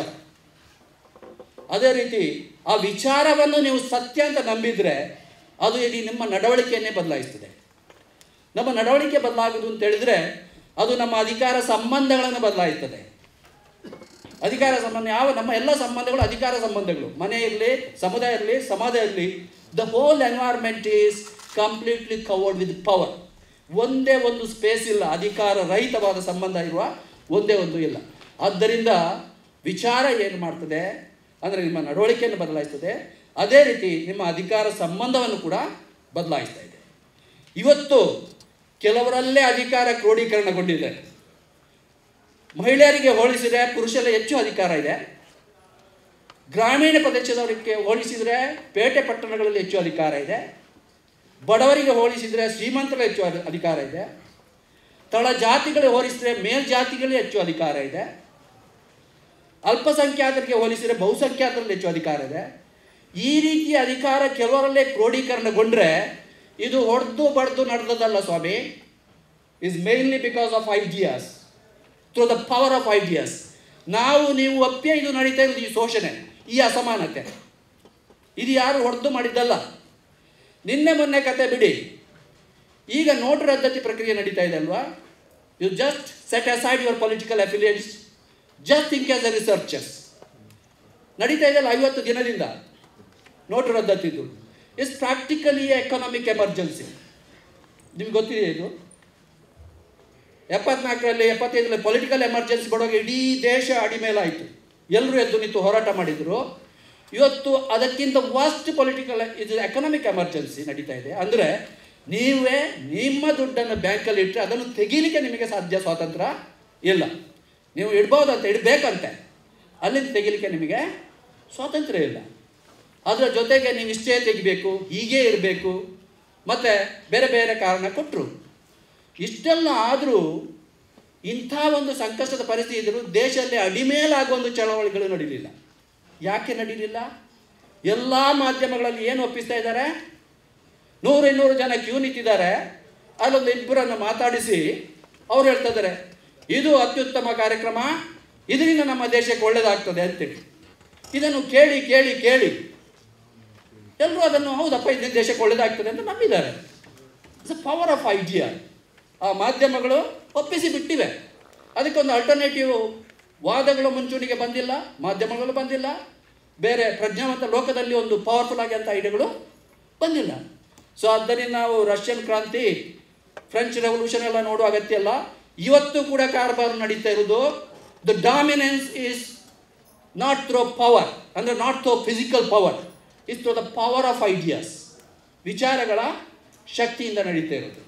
ಅದೇ ರೀತಿ ಆ ವಿಚಾರವನ್ನು ನೀವು ಸತ್ಯ ಅಂತ ನಂಬಿದರೆ ಅದು ಇಡೀ ನಿಮ್ಮ ನಡವಳಿಕೆಯನ್ನೇ ಬದಲಾಯಿಸ್ತದೆ ನಮ್ಮ ನಡವಳಿಕೆ ಬದಲಾಗುವುದು ಅಂತ ಹೇಳಿದ್ರೆ ಅದು ನಮ್ಮ ಅಧಿಕಾರ ಸಂಬಂಧಗಳನ್ನು ಬದಲಾಯಿಸ್ತದೆ ಅಧಿಕಾರ ಸಂಬಂಧ ಯಾವ ನಮ್ಮ ಎಲ್ಲ ಸಂಬಂಧಗಳು ಅಧಿಕಾರ ಸಂಬಂಧಗಳು ಮನೆ ಇರಲಿ ಸಮುದಾಯ ಇರಲಿ ಸಮಾಜ ಇರಲಿ the whole environment is completely covered with power ಒಂದೇ ಒಂದು ಸ್ಪೇಸ್ ಇಲ್ಲ ಅಧಿಕಾರ ರಹಿತವಾದ ಸಂಬಂಧ ಇರುವ ಒಂದೇ ಒಂದು ಇಲ್ಲ ಆದ್ದರಿಂದ ವಿಚಾರ ಏನು ಮಾಡ್ತದೆ ಅಂದರೆ ನಿಮ್ಮ ನಡವಳಿಕೆಯನ್ನು ಬದಲಾಯಿಸ್ತದೆ ಅದೇ ರೀತಿ ನಿಮ್ಮ ಅಧಿಕಾರ ಸಂಬಂಧವನ್ನು ಕೂಡ ಬದಲಾಯಿಸ್ತಾ ಇದೆ ಇವತ್ತು ಕೆಲವರಲ್ಲೇ ಅಧಿಕಾರ ಕ್ರೋಢೀಕರಣಗೊಂಡಿದೆ ಮಹಿಳೆಯರಿಗೆ ಹೋಲಿಸಿದರೆ ಪುರುಷರಲ್ಲಿ ಹೆಚ್ಚು ಅಧಿಕಾರ ಇದೆ ಗ್ರಾಮೀಣ ಪ್ರದೇಶದವರಿಗೆ ಹೋಲಿಸಿದರೆ ಪೇಟೆ ಪಟ್ಟಣಗಳಲ್ಲಿ ಹೆಚ್ಚು ಅಧಿಕಾರ ಇದೆ ಬಡವರಿಗೆ ಹೋಲಿಸಿದರೆ ಶ್ರೀಮಂತರ ಹೆಚ್ಚು ಅಧಿ- ಅಧಿಕಾರ ಇದೆ ತಳ ಜಾತಿಗಳಿಗೆ ಹೋಲಿಸಿದರೆ ಮೇಲ್ಜಾತಿಗಳಿಗೆ ಹೆಚ್ಚು ಅಧಿಕಾರ ಇದೆ ಅಲ್ಪಸಂಖ್ಯಾತರಿಗೆ ಹೋಲಿಸಿದರೆ ಬಹುಸಂಖ್ಯಾತರಲ್ಲಿ ಹೆಚ್ಚು ಅಧಿಕಾರ ಇದೆ ಈ ರೀತಿಯ ಅಧಿಕಾರ ಕೆಲವರಲ್ಲೇ ಕ್ರೋಢೀಕರಣಗೊಂಡ್ರೆ ಇದು ಹೊಡೆದು ಬಡ್ದು ನಡೆದದಲ್ಲ ಸ್ವಾಮಿ is mainly because of ideas through the power of ideas ನಾವು ನೀವು ಒಪ್ಪೆ ಇದು ನಡೀತಾ ಇರೋದು ಈ ಶೋಷಣೆ ಈ ಅಸಮಾನತೆ ಇದು ಯಾರು ಹೊಡೆದು ಮಾಡಿದ್ದಲ್ಲ ನಿನ್ನೆ ಮೊನ್ನೆ ಕತೆ ಬಿಡಿ ಈಗ ನೋಟು ರದ್ದತಿ ಪ್ರಕ್ರಿಯೆ ನಡೀತಾ ಇದೆ ಅಲ್ವಾ you just set aside your political affiliates just think as a researchers ನಡೀತಾ ಇದೆಯಲ್ಲ ಐವತ್ತು ದಿನದಿಂದ ನೋಟು ರದ್ದತಿದ್ದು ಇಸ್ ಪ್ರಾಕ್ಟಿಕಲಿ ಎಕನಾಮಿಕ್ ಎಮರ್ಜೆನ್ಸಿ ನಿಮ್ಗೆ ಗೊತ್ತಿದೆ ಇದು ಎಪ್ಪತ್ನಾಲ್ಕರಲ್ಲಿ ಎಪ್ಪತ್ತೈದರಲ್ಲಿ ಪೊಲಿಟಿಕಲ್ ಎಮರ್ಜೆನ್ಸಿ ಬರುವಾಗ ಇಡೀ ದೇಶ ಅಡಿಮೇಲಾಯಿತು ಎಲ್ಲರೂ ಎದ್ದು ನಿಂತು ಹೋರಾಟ ಮಾಡಿದರು ಇವತ್ತು ಅದಕ್ಕಿಂತ ವರ್ಸ್ಟ್ ಪೊಲಿಟಿಕಲ್ ಇದು ಎಕನಾಮಿಕ್ ಎಮರ್ಜೆನ್ಸಿ ನಡೀತಾ ಇದೆ ಅಂದರೆ ನೀವೇ ನಿಮ್ಮ ದುಡ್ಡನ್ನು ಬ್ಯಾಂಕಲ್ಲಿ ಇಟ್ಟರೆ ಅದನ್ನು ತೆಗೀಲಿಕ್ಕೆ ನಿಮಗೆ ಸಾಧ್ಯ ಸ್ವಾತಂತ್ರ್ಯ ಇಲ್ಲ ನೀವು ಇಡ್ಬೋದಂತ ಇಡಬೇಕಂತೆ ಅಲ್ಲಿಂದ ತೆಗಿಲಿಕ್ಕೆ ನಿಮಗೆ ಸ್ವಾತಂತ್ರ್ಯ ಇಲ್ಲ ಅದರ ಜೊತೆಗೆ ನೀವು ಇಷ್ಟೇ ತೆಗಿಬೇಕು ಹೀಗೇ ಇರಬೇಕು ಮತ್ತು ಬೇರೆ ಬೇರೆ ಕಾರಣ ಕೊಟ್ಟರು ಇಷ್ಟೆಲ್ಲ ಆದರೂ ಇಂಥ ಒಂದು ಸಂಕಷ್ಟದ ಪರಿಸ್ಥಿತಿ ಇದ್ದರೂ ದೇಶದಲ್ಲಿ ಅಡಿಮೇಲಾಗುವ ಒಂದು ಚಳವಳಿಗಳು ನಡೀಲಿಲ್ಲ ಯಾಕೆ ನಡೀಲಿಲ್ಲ ಎಲ್ಲ ಮಾಧ್ಯಮಗಳಲ್ಲಿ ಏನು ಒಪ್ಪಿಸ್ತಾ ಇದ್ದಾರೆ ನೂರು ಇನ್ನೂರು ಜನ ಕ್ಯೂ ನಿಂತಿದ್ದಾರೆ ಅಲ್ಲೊಂದು ಇಬ್ಬರನ್ನು ಮಾತಾಡಿಸಿ ಅವ್ರು ಹೇಳ್ತಾ ಇದ್ದಾರೆ ಇದು ಅತ್ಯುತ್ತಮ ಕಾರ್ಯಕ್ರಮ ಇದರಿಂದ ನಮ್ಮ ದೇಶಕ್ಕೆ ಒಳ್ಳೆಯದಾಗ್ತದೆ ಅಂತೇಳಿ ಇದನ್ನು ಕೇಳಿ ಕೇಳಿ ಕೇಳಿ ಎಲ್ಲರೂ ಅದನ್ನು ಹೌದಪ್ಪ ಇದರಿಂದ ದೇಶಕ್ಕೆ ಒಳ್ಳೆಯದಾಗ್ತದೆ ಅಂತ ನಂಬಿದ್ದಾರೆ it's a power of idea ಆ ಮಾಧ್ಯಮಗಳು ಒಪ್ಪಿಸಿ ಬಿಟ್ಟಿವೆ ಅದಕ್ಕೊಂದು ಅಲ್ಟರ್ನೇಟಿವ್ ವಾದಗಳು ಮುಂಚೂಣಿಗೆ ಬಂದಿಲ್ಲ ಮಾಧ್ಯಮಗಳು ಬಂದಿಲ್ಲ ಬೇರೆ ಪ್ರಜ್ಞಾವಂತ ಲೋಕದಲ್ಲಿ ಒಂದು ಪವರ್ಫುಲ್ ಆಗಿ ಅಂತ ಐಡಿಯಾಗಳು ಬಂದಿಲ್ಲ ಸೊ ಆದ್ದರಿಂದ ನಾವು ರಷ್ಯನ್ ಕ್ರಾಂತಿ ಫ್ರೆಂಚ್ ರೆವಲ್ಯೂಷನ್ ಎಲ್ಲ ನೋಡುವ ಅಗತ್ಯ ಇಲ್ಲ ಇವತ್ತು ಕೂಡ ಕಾರ್ಬಾರ್ ನಡೀತಾ ಇರೋದು the dominance is not through power ಅಂದರೆ not through physical power is through the power of ideas ವಿಚಾರಗಳ ಶಕ್ತಿಯಿಂದ ನಡೀತಾ ಇರೋದು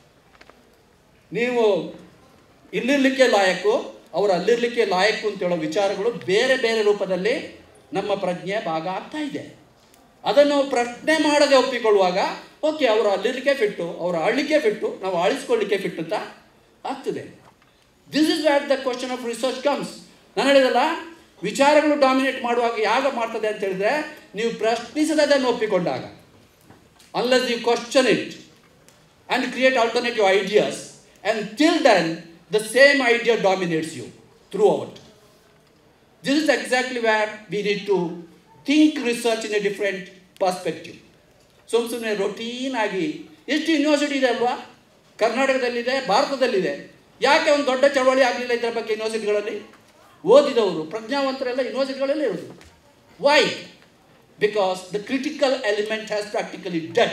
ನೀವು ಇಲ್ಲಿರ್ಲಿಕ್ಕೆ ಲಾಯಕ್ಕು ಅವರು ಅಲ್ಲಿರ್ಲಿಕ್ಕೆ ಲಾಯಕ್ಕು ಅಂತ ಹೇಳೋ ವಿಚಾರಗಳು ಬೇರೆ ಬೇರೆ ರೂಪದಲ್ಲಿ ನಮ್ಮ ಪ್ರಜ್ಞೆ ಭಾಗ ಆಗ್ತಾ ಇದೆ ಅದನ್ನು ನಾವು ಪ್ರಶ್ನೆ ಮಾಡದೆ ಒಪ್ಪಿಕೊಳ್ಳುವಾಗ ಓಕೆ ಅವರು ಅಲ್ಲಿರ್ಲಿಕ್ಕೆ ಫಿಟ್ಟು ಅವರು ಆಳ್ಲಿಕ್ಕೆ ಫಿಟ್ಟು ನಾವು ಆಳಿಸ್ಕೊಳ್ಳಿಕ್ಕೆ ಫಿಟ್ಟು ಅಂತ ಆಗ್ತದೆ this is what the question of research comes ನಾನು ಹೇಳಿದಲ್ಲ ವಿಚಾರಗಳು ಡಾಮಿನೇಟ್ ಮಾಡುವಾಗ ಯಾವಾಗ ಮಾಡ್ತದೆ ಅಂತ ಹೇಳಿದ್ರೆ ನೀವು ಪ್ರಶ್ನಿಸದೆ ಅದನ್ನು ಒಪ್ಪಿಕೊಂಡಾಗ unless you question it and create alternative ideas. And till then, the same idea dominates you throughout. This is exactly where we need to think research in a different perspective. ಸುಮ್ಮ ಸುಮ್ಮನೆ ರೊಟೀನ್ ಆಗಿ ಎಷ್ಟು ಯೂನಿವರ್ಸಿಟಿ ಇದೆ ಅಲ್ವಾ ಕರ್ನಾಟಕದಲ್ಲಿದೆ ಭಾರತದಲ್ಲಿದೆ ಯಾಕೆ ಒಂದು ದೊಡ್ಡ ಚಳವಳಿ ಆಗಲಿಲ್ಲ ಇದರ ಬಗ್ಗೆ ಯೂನಿವರ್ಸಿಟಿಗಳಲ್ಲಿ ಓದಿದವರು ಪ್ರಜ್ಞಾವಂತರೆಲ್ಲ ಯೂನಿವರ್ಸಿಟಿಗಳಲ್ಲೇ ಇರೋದು why because the critical element has practically dead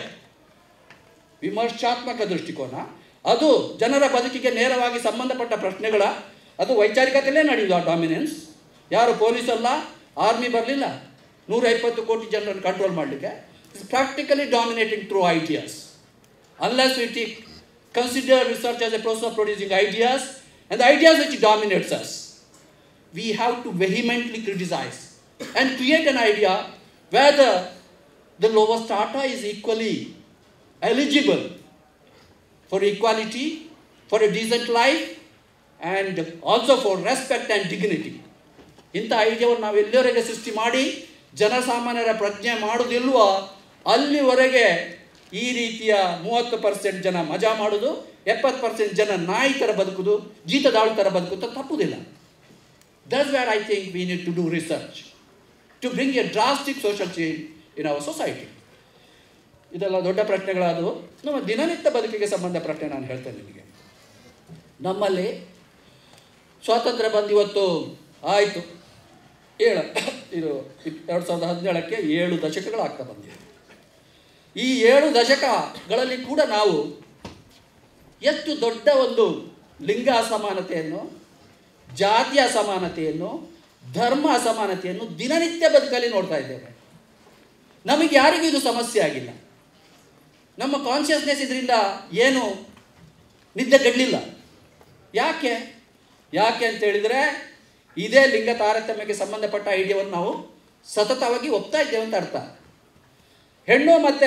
ವಿಮರ್ಶಾತ್ಮಕ ದೃಷ್ಟಿಕೋನ ಅದು ಜನರ ಬದುಕಿಗೆ ನೇರವಾಗಿ ಸಂಬಂಧಪಟ್ಟ ಪ್ರಶ್ನೆಗಳ ಅದು ವೈಚಾರಿಕತೆಯಲ್ಲೇ ನಡೆಯುವುದು ಆ ಡಾಮಿನೆನ್ಸ್ ಯಾರು ಪೊಲೀಸ್ ಅಲ್ಲ ಆರ್ಮಿ ಬರಲಿಲ್ಲ ನೂರ ಇಪ್ಪತ್ತು ಕೋಟಿ ಜನರನ್ನು ಕಂಟ್ರೋಲ್ ಮಾಡಲಿಕ್ಕೆ it's practically dominating through ideas unless we take consider research as a process of producing ideas and the ideas which dominates us we have to vehemently criticize and create an idea whether the lower strata is equally eligible for equality, for a decent life, and also for respect and dignity. ಇಂಥ ಐಡಿಯಾವನ್ನು ನಾವು ಎಲ್ಲಿವರೆಗೆ ಸೃಷ್ಟಿ ಮಾಡಿ ಜನಸಾಮಾನ್ಯರ ಪ್ರಜ್ಞೆ ಮಾಡೋದಿಲ್ವೋ ಅಲ್ಲಿವರೆಗೆ ಈ ರೀತಿಯ ಮೂವತ್ತು ಪರ್ಸೆಂಟ್ ಜನ ಮಜಾ ಮಾಡೋದು ಎಪ್ಪತ್ತು ಪರ್ಸೆಂಟ್ ಜನ ನಾಯಿ ಥರ ಬದುಕುದು ಜೀತದಾಳು ಥರ ಬದುಕುದು ತಪ್ಪುದಿಲ್ಲ That's where I think we need to do research to bring a drastic social change in our society. ಇದೆಲ್ಲ ದೊಡ್ಡ ಪ್ರಶ್ನೆಗಳಾದವು ನಮ್ಮ ದಿನನಿತ್ಯ ಬದುಕಿಗೆ ಸಂಬಂಧ ಪ್ರಶ್ನೆ ನಾನು ಹೇಳ್ತೇನೆ ನಿಮಗೆ ನಮ್ಮಲ್ಲಿ ಸ್ವಾತಂತ್ರ್ಯ ಬಂದು ಇವತ್ತು ಆಯಿತು ಏಳು ಇದು ಎರಡು ಸಾವಿರದ ಹದಿನೇಳಕ್ಕೆ ಏಳು ದಶಕಗಳಾಗ್ತಾ ಬಂದಿದೆ ಈ ಏಳು ದಶಕಗಳಲ್ಲಿ ಕೂಡ ನಾವು ಎಷ್ಟು ದೊಡ್ಡ ಒಂದು ಲಿಂಗ ಅಸಮಾನತೆಯನ್ನು ಜಾತಿಯ ಅಸಮಾನತೆಯನ್ನು ಧರ್ಮ ಅಸಮಾನತೆಯನ್ನು ದಿನನಿತ್ಯ ಬದುಕಲ್ಲಿ ನೋಡ್ತಾ ಇದ್ದೇವೆ ನಮಗೆ ಯಾರಿಗೂ ಇದು ಸಮಸ್ಯೆ ಆಗಿಲ್ಲ ನಮ್ಮ ಕಾನ್ಷಿಯಸ್ನೆಸ್ ಇದರಿಂದ ಏನು ನಿದ್ದೆಗೆಡಲಿಲ್ಲ ಯಾಕೆ ಯಾಕೆ ಅಂತ ಹೇಳಿದರೆ ಇದೇ ಲಿಂಗ ತಾರತಮ್ಯಕ್ಕೆ ಸಂಬಂಧಪಟ್ಟ ಐಡಿಯಾವನ್ನು ನಾವು ಸತತವಾಗಿ ಒಪ್ತಾ ಇದ್ದೇವೆ ಅಂತ ಅರ್ಥ ಹೆಣ್ಣು ಮತ್ತು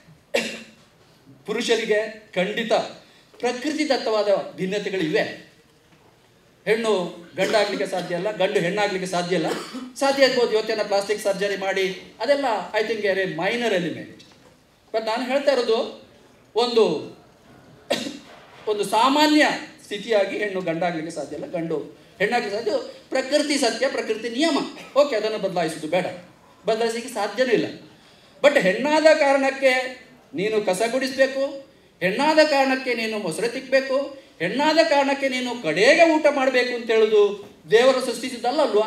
ಪುರುಷರಿಗೆ ಖಂಡಿತ ಪ್ರಕೃತಿದತ್ತವಾದ ಭಿನ್ನತೆಗಳಿವೆ ಹೆಣ್ಣು ಗಂಡಾಗಲಿಕ್ಕೆ ಸಾಧ್ಯ ಇಲ್ಲ ಗಂಡು ಹೆಣ್ಣಾಗಲಿಕ್ಕೆ ಸಾಧ್ಯ ಇಲ್ಲ ಸಾಧ್ಯ ಇರ್ಬೋದು ಇವತ್ತೇನ ಪ್ಲಾಸ್ಟಿಕ್ ಸರ್ಜರಿ ಮಾಡಿ ಅದೆಲ್ಲ I think a minor element but ನಾನು ಹೇಳ್ತಾ ಇರೋದು ಒಂದು ಒಂದು ಸಾಮಾನ್ಯ ಸ್ಥಿತಿಯಾಗಿ ಹೆಣ್ಣು ಗಂಡಾಗಲಿಕ್ಕೆ ಸಾಧ್ಯ ಇಲ್ಲ ಗಂಡು ಹೆಣ್ಣಾಗಲಿಕ್ಕೆ ಸಾಧ್ಯ ಪ್ರಕೃತಿ ಸತ್ಯ ಪ್ರಕೃತಿ ನಿಯಮ ಓಕೆ ಅದನ್ನು ಬದಲಾಯಿಸೋದು ಬೇಡ ಬದಲಾಯಿಸಲಿಕ್ಕೆ ಸಾಧ್ಯನೂ ಇಲ್ಲ ಬಟ್ ಹೆಣ್ಣಾದ ಕಾರಣಕ್ಕೆ ನೀನು ಕಸ ಗುಡಿಸಬೇಕು ಹೆಣ್ಣಾದ ಕಾರಣಕ್ಕೆ ನೀನು ಮೊಸರು ತಿಕ್ಕಬೇಕು ಹೆಣ್ಣಾದ ಕಾರಣಕ್ಕೆ ನೀನು ಕಡೆಗೆ ಊಟ ಮಾಡಬೇಕು ಅಂತ ಹೇಳೋದು ದೇವರು ಸೃಷ್ಟಿಸಿದ್ದಲ್ಲ ಅಲ್ವಾ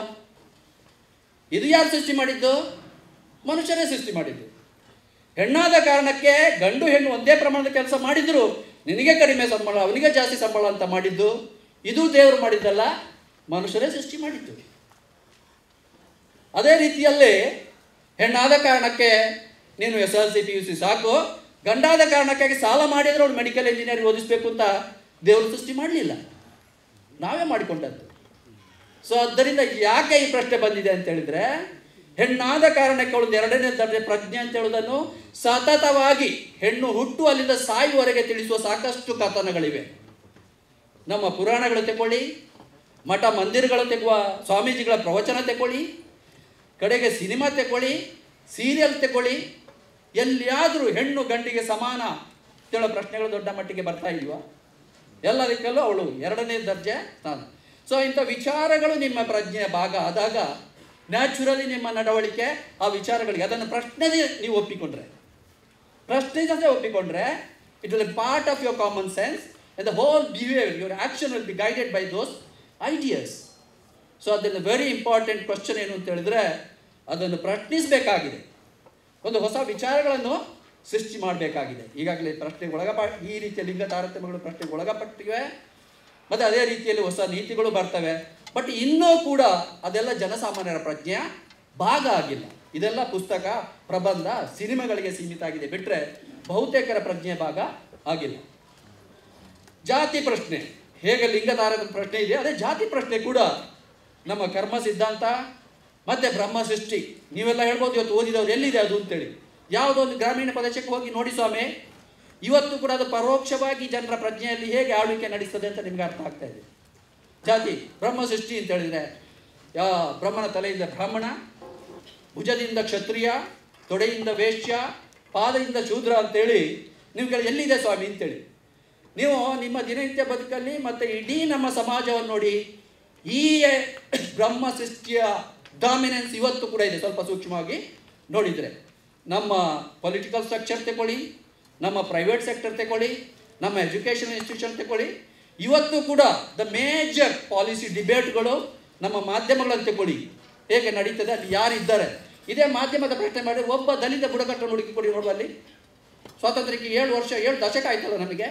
ಇದು ಯಾರು ಸೃಷ್ಟಿ ಮಾಡಿದ್ದು ಮನುಷ್ಯರೇ ಸೃಷ್ಟಿ ಮಾಡಿದ್ದು ಹೆಣ್ಣಾದ ಕಾರಣಕ್ಕೆ ಗಂಡು ಹೆಣ್ಣು ಒಂದೇ ಪ್ರಮಾಣದ ಕೆಲಸ ಮಾಡಿದ್ರು ನಿನಗೆ ಕಡಿಮೆ ಸಂಬಳ ಅವನಿಗೆ ಜಾಸ್ತಿ ಸಂಬಳ ಅಂತ ಮಾಡಿದ್ದು ಇದು ದೇವರು ಮಾಡಿದ್ದಲ್ಲ ಮನುಷ್ಯರೇ ಸೃಷ್ಟಿ ಮಾಡಿದ್ದು ಅದೇ ರೀತಿಯಲ್ಲಿ ಹೆಣ್ಣಾದ ಕಾರಣಕ್ಕೆ ನೀನು S L C P U C ಸಾಕು ಗಂಡಾದ ಕಾರಣಕ್ಕಾಗಿ ಸಾಲ ಮಾಡಿದ್ರೆ ಅವ್ರು ಮೆಡಿಕಲ್ ಇಂಜಿನಿಯರಿಂಗ್ ಓದಿಸ್ಬೇಕು ಅಂತ ದೇವರು ಸೃಷ್ಟಿ ಮಾಡಲಿಲ್ಲ ನಾವೇ ಮಾಡಿಕೊಂಡದ್ದು ಸೊ ಆದ್ದರಿಂದ ಯಾಕೆ ಈ ಪ್ರಶ್ನೆ ಬಂದಿದೆ ಅಂತ ಹೇಳಿದ್ರೆ ಹೆಣ್ಣಾದ ಕಾರಣಕ್ಕೆ ಅವಳದ್ದು ಎರಡನೇ ದರ್ಜೆ ಪ್ರಜ್ಞೆ ಅಂತ ಹೇಳೋದನ್ನು ಸತತವಾಗಿ ಹೆಣ್ಣು ಹುಟ್ಟು ಅಲ್ಲಿಂದ ಸಾಯುವವರೆಗೆ ತಿಳಿಸುವ ಸಾಕಷ್ಟು ಕಥನಗಳಿವೆ ನಮ್ಮ ಪುರಾಣಗಳು ತಗೊಳ್ಳಿ ಮಠ ಮಂದಿರಗಳು ತೆಗುವ ಸ್ವಾಮೀಜಿಗಳ ಪ್ರವಚನ ತಗೊಳ್ಳಿ ಕಡೆಗೆ ಸಿನಿಮಾ ತಗೊಳ್ಳಿ ಸೀರಿಯಲ್ ತಗೊಳ್ಳಿ ಎಲ್ಲಿಯಾದರೂ ಹೆಣ್ಣು ಗಂಡಿಗೆ ಸಮಾನ ಅಂತೇಳೋ ಪ್ರಶ್ನೆಗಳು ದೊಡ್ಡ ಮಟ್ಟಿಗೆ ಬರ್ತಾ ಇಲ್ವಾ ಎಲ್ಲದಕ್ಕಲ್ಲೂ ಅವಳು ಎರಡನೇ ದರ್ಜೆ ನಾನು ಸೊ ಇಂಥ ವಿಚಾರಗಳು ನಿಮ್ಮ ಪ್ರಜ್ಞೆಯ ಭಾಗ ಆದಾಗ ನ್ಯಾಚುರಲಿ ನಿಮ್ಮ ನಡವಳಿಕೆ ಆ ವಿಚಾರಗಳಿಗೆ ಅದನ್ನು ಪ್ರಶ್ನೆದೇ ನೀವು ಒಪ್ಪಿಕೊಂಡ್ರೆ ಪ್ರಶ್ನಿಸದೆ ಒಪ್ಪಿಕೊಂಡ್ರೆ it will part of your common sense and the whole behaviour your action will be guided by those ideas so ಅದನ್ನು ವೆರಿ ಇಂಪಾರ್ಟೆಂಟ್ ಕ್ವಶನ್ ಏನು ಅಂತ ಹೇಳಿದ್ರೆ ಅದನ್ನು ಪ್ರಶ್ನಿಸಬೇಕಾಗಿದೆ ಒಂದು ಹೊಸ ವಿಚಾರಗಳನ್ನು ಸೃಷ್ಟಿ ಮಾಡಬೇಕಾಗಿದೆ ಈಗಾಗಲೇ ಪ್ರಶ್ನೆಗೆ ಒಳಗಪ ಈ ರೀತಿಯ ಲಿಂಗ ತಾರತಮ್ಯಗಳು ಪ್ರಶ್ನೆಗೆ ಒಳಗಪಟ್ಟಿವೆ ಮತ್ತು ಅದೇ ರೀತಿಯಲ್ಲಿ ಹೊಸ ನೀತಿಗಳು ಬರ್ತವೆ ಬಟ್ ಇನ್ನೂ ಕೂಡ ಅದೆಲ್ಲ ಜನಸಾಮಾನ್ಯರ ಪ್ರಜ್ಞೆಯ ಭಾಗ ಆಗಿಲ್ಲ ಇದೆಲ್ಲ ಪುಸ್ತಕ ಪ್ರಬಂಧ ಸಿನಿಮಾಗಳಿಗೆ ಸೀಮಿತ ಆಗಿದೆ ಬಿಟ್ಟರೆ ಬಹುತೇಕರ ಪ್ರಜ್ಞೆ ಭಾಗ ಆಗಿಲ್ಲ ಜಾತಿ ಪ್ರಶ್ನೆ ಹೇಗೆ ಲಿಂಗ ತಾರತಮ್ಯ ಪ್ರಶ್ನೆ ಇದೆ ಅದೇ ಜಾತಿ ಪ್ರಶ್ನೆ ಕೂಡ ನಮ್ಮ ಕರ್ಮ ಸಿದ್ಧಾಂತ ಮತ್ತು ಬ್ರಹ್ಮ ಸೃಷ್ಟಿ ನೀವೆಲ್ಲ ಹೇಳ್ಬೋದು ಇವತ್ತು ಓದಿದವ್ರು ಎಲ್ಲಿದೆ ಅದು ಅಂತೇಳಿ ಯಾವುದೋ ಒಂದು ಗ್ರಾಮೀಣ ಪ್ರದೇಶಕ್ಕೆ ಹೋಗಿ ನೋಡಿ ಸ್ವಾಮಿ ಇವತ್ತು ಕೂಡ ಅದು ಪರೋಕ್ಷವಾಗಿ ಜನರ ಪ್ರಜ್ಞೆಯಲ್ಲಿ ಹೇಗೆ ಆಳ್ವಿಕೆ ನಡೆಸ್ತದೆ ಅಂತ ನಿಮ್ಗೆ ಅರ್ಥ ಆಗ್ತಾ ಇದೆ ಜಾತಿ ಬ್ರಹ್ಮ ಸೃಷ್ಟಿ ಅಂತ ಹೇಳಿದರೆ ಯಾ ಬ್ರಹ್ಮನ ತಲೆಯಿಂದ ಬ್ರಾಹ್ಮಣ ಭುಜದಿಂದ ಕ್ಷತ್ರಿಯ ತೊಡೆಯಿಂದ ವೇಶ್ಯ ಪಾದದಿಂದ ಶೂದ್ರ ಅಂತೇಳಿ ನೀವು ಕೇಳಿ ಎಲ್ಲಿದೆ ಸ್ವಾಮಿ ಅಂತೇಳಿ ನೀವು ನಿಮ್ಮ ದಿನನಿತ್ಯ ಬದುಕಲ್ಲಿ ಮತ್ತು ಇಡೀ ನಮ್ಮ ಸಮಾಜವನ್ನು ನೋಡಿ ಈ ಬ್ರಹ್ಮ ಸೃಷ್ಟಿಯ ಡಾಮಿನೆನ್ಸ್ ಇವತ್ತು ಕೂಡ ಇದೆ ಸ್ವಲ್ಪ ಸೂಕ್ಷ್ಮವಾಗಿ ನೋಡಿದರೆ ನಮ್ಮ ಪೊಲಿಟಿಕಲ್ ಸ್ಟ್ರಕ್ಚರ್ ತಗೊಳ್ಳಿ ನಮ್ಮ ಪ್ರೈವೇಟ್ ಸೆಕ್ಟರ್ ತಗೊಳ್ಳಿ ನಮ್ಮ ಎಜುಕೇಷನ್ ಇನ್ಸ್ಟಿಟ್ಯೂಷನ್ ತಗೊಳ್ಳಿ ಇವತ್ತು ಕೂಡ ದ ಮೇಜರ್ ಪಾಲಿಸಿ ಡಿಬೇಟ್ಗಳು ನಮ್ಮ ಮಾಧ್ಯಮಗಳನ್ನು ತಗೊಳ್ಳಿ ಹೇಗೆ ನಡೀತದೆ ಅಲ್ಲಿ ಯಾರಿದ್ದಾರೆ ಇದೇ ಮಾಧ್ಯಮದ ಪ್ರಶ್ನೆ ಮಾಡಿ ಒಬ್ಬ ದಲಿತ ಬುಡಕಟ್ಟನ್ನು ಹುಡುಕಿ ಕೊಡಿ ನೋಡುವ ಅಲ್ಲಿ ಸ್ವಾತಂತ್ರ್ಯಕ್ಕೆ ಏಳು ವರ್ಷ ಏಳು ದಶಕ ಆಯ್ತಲ್ಲ ನಮಗೆ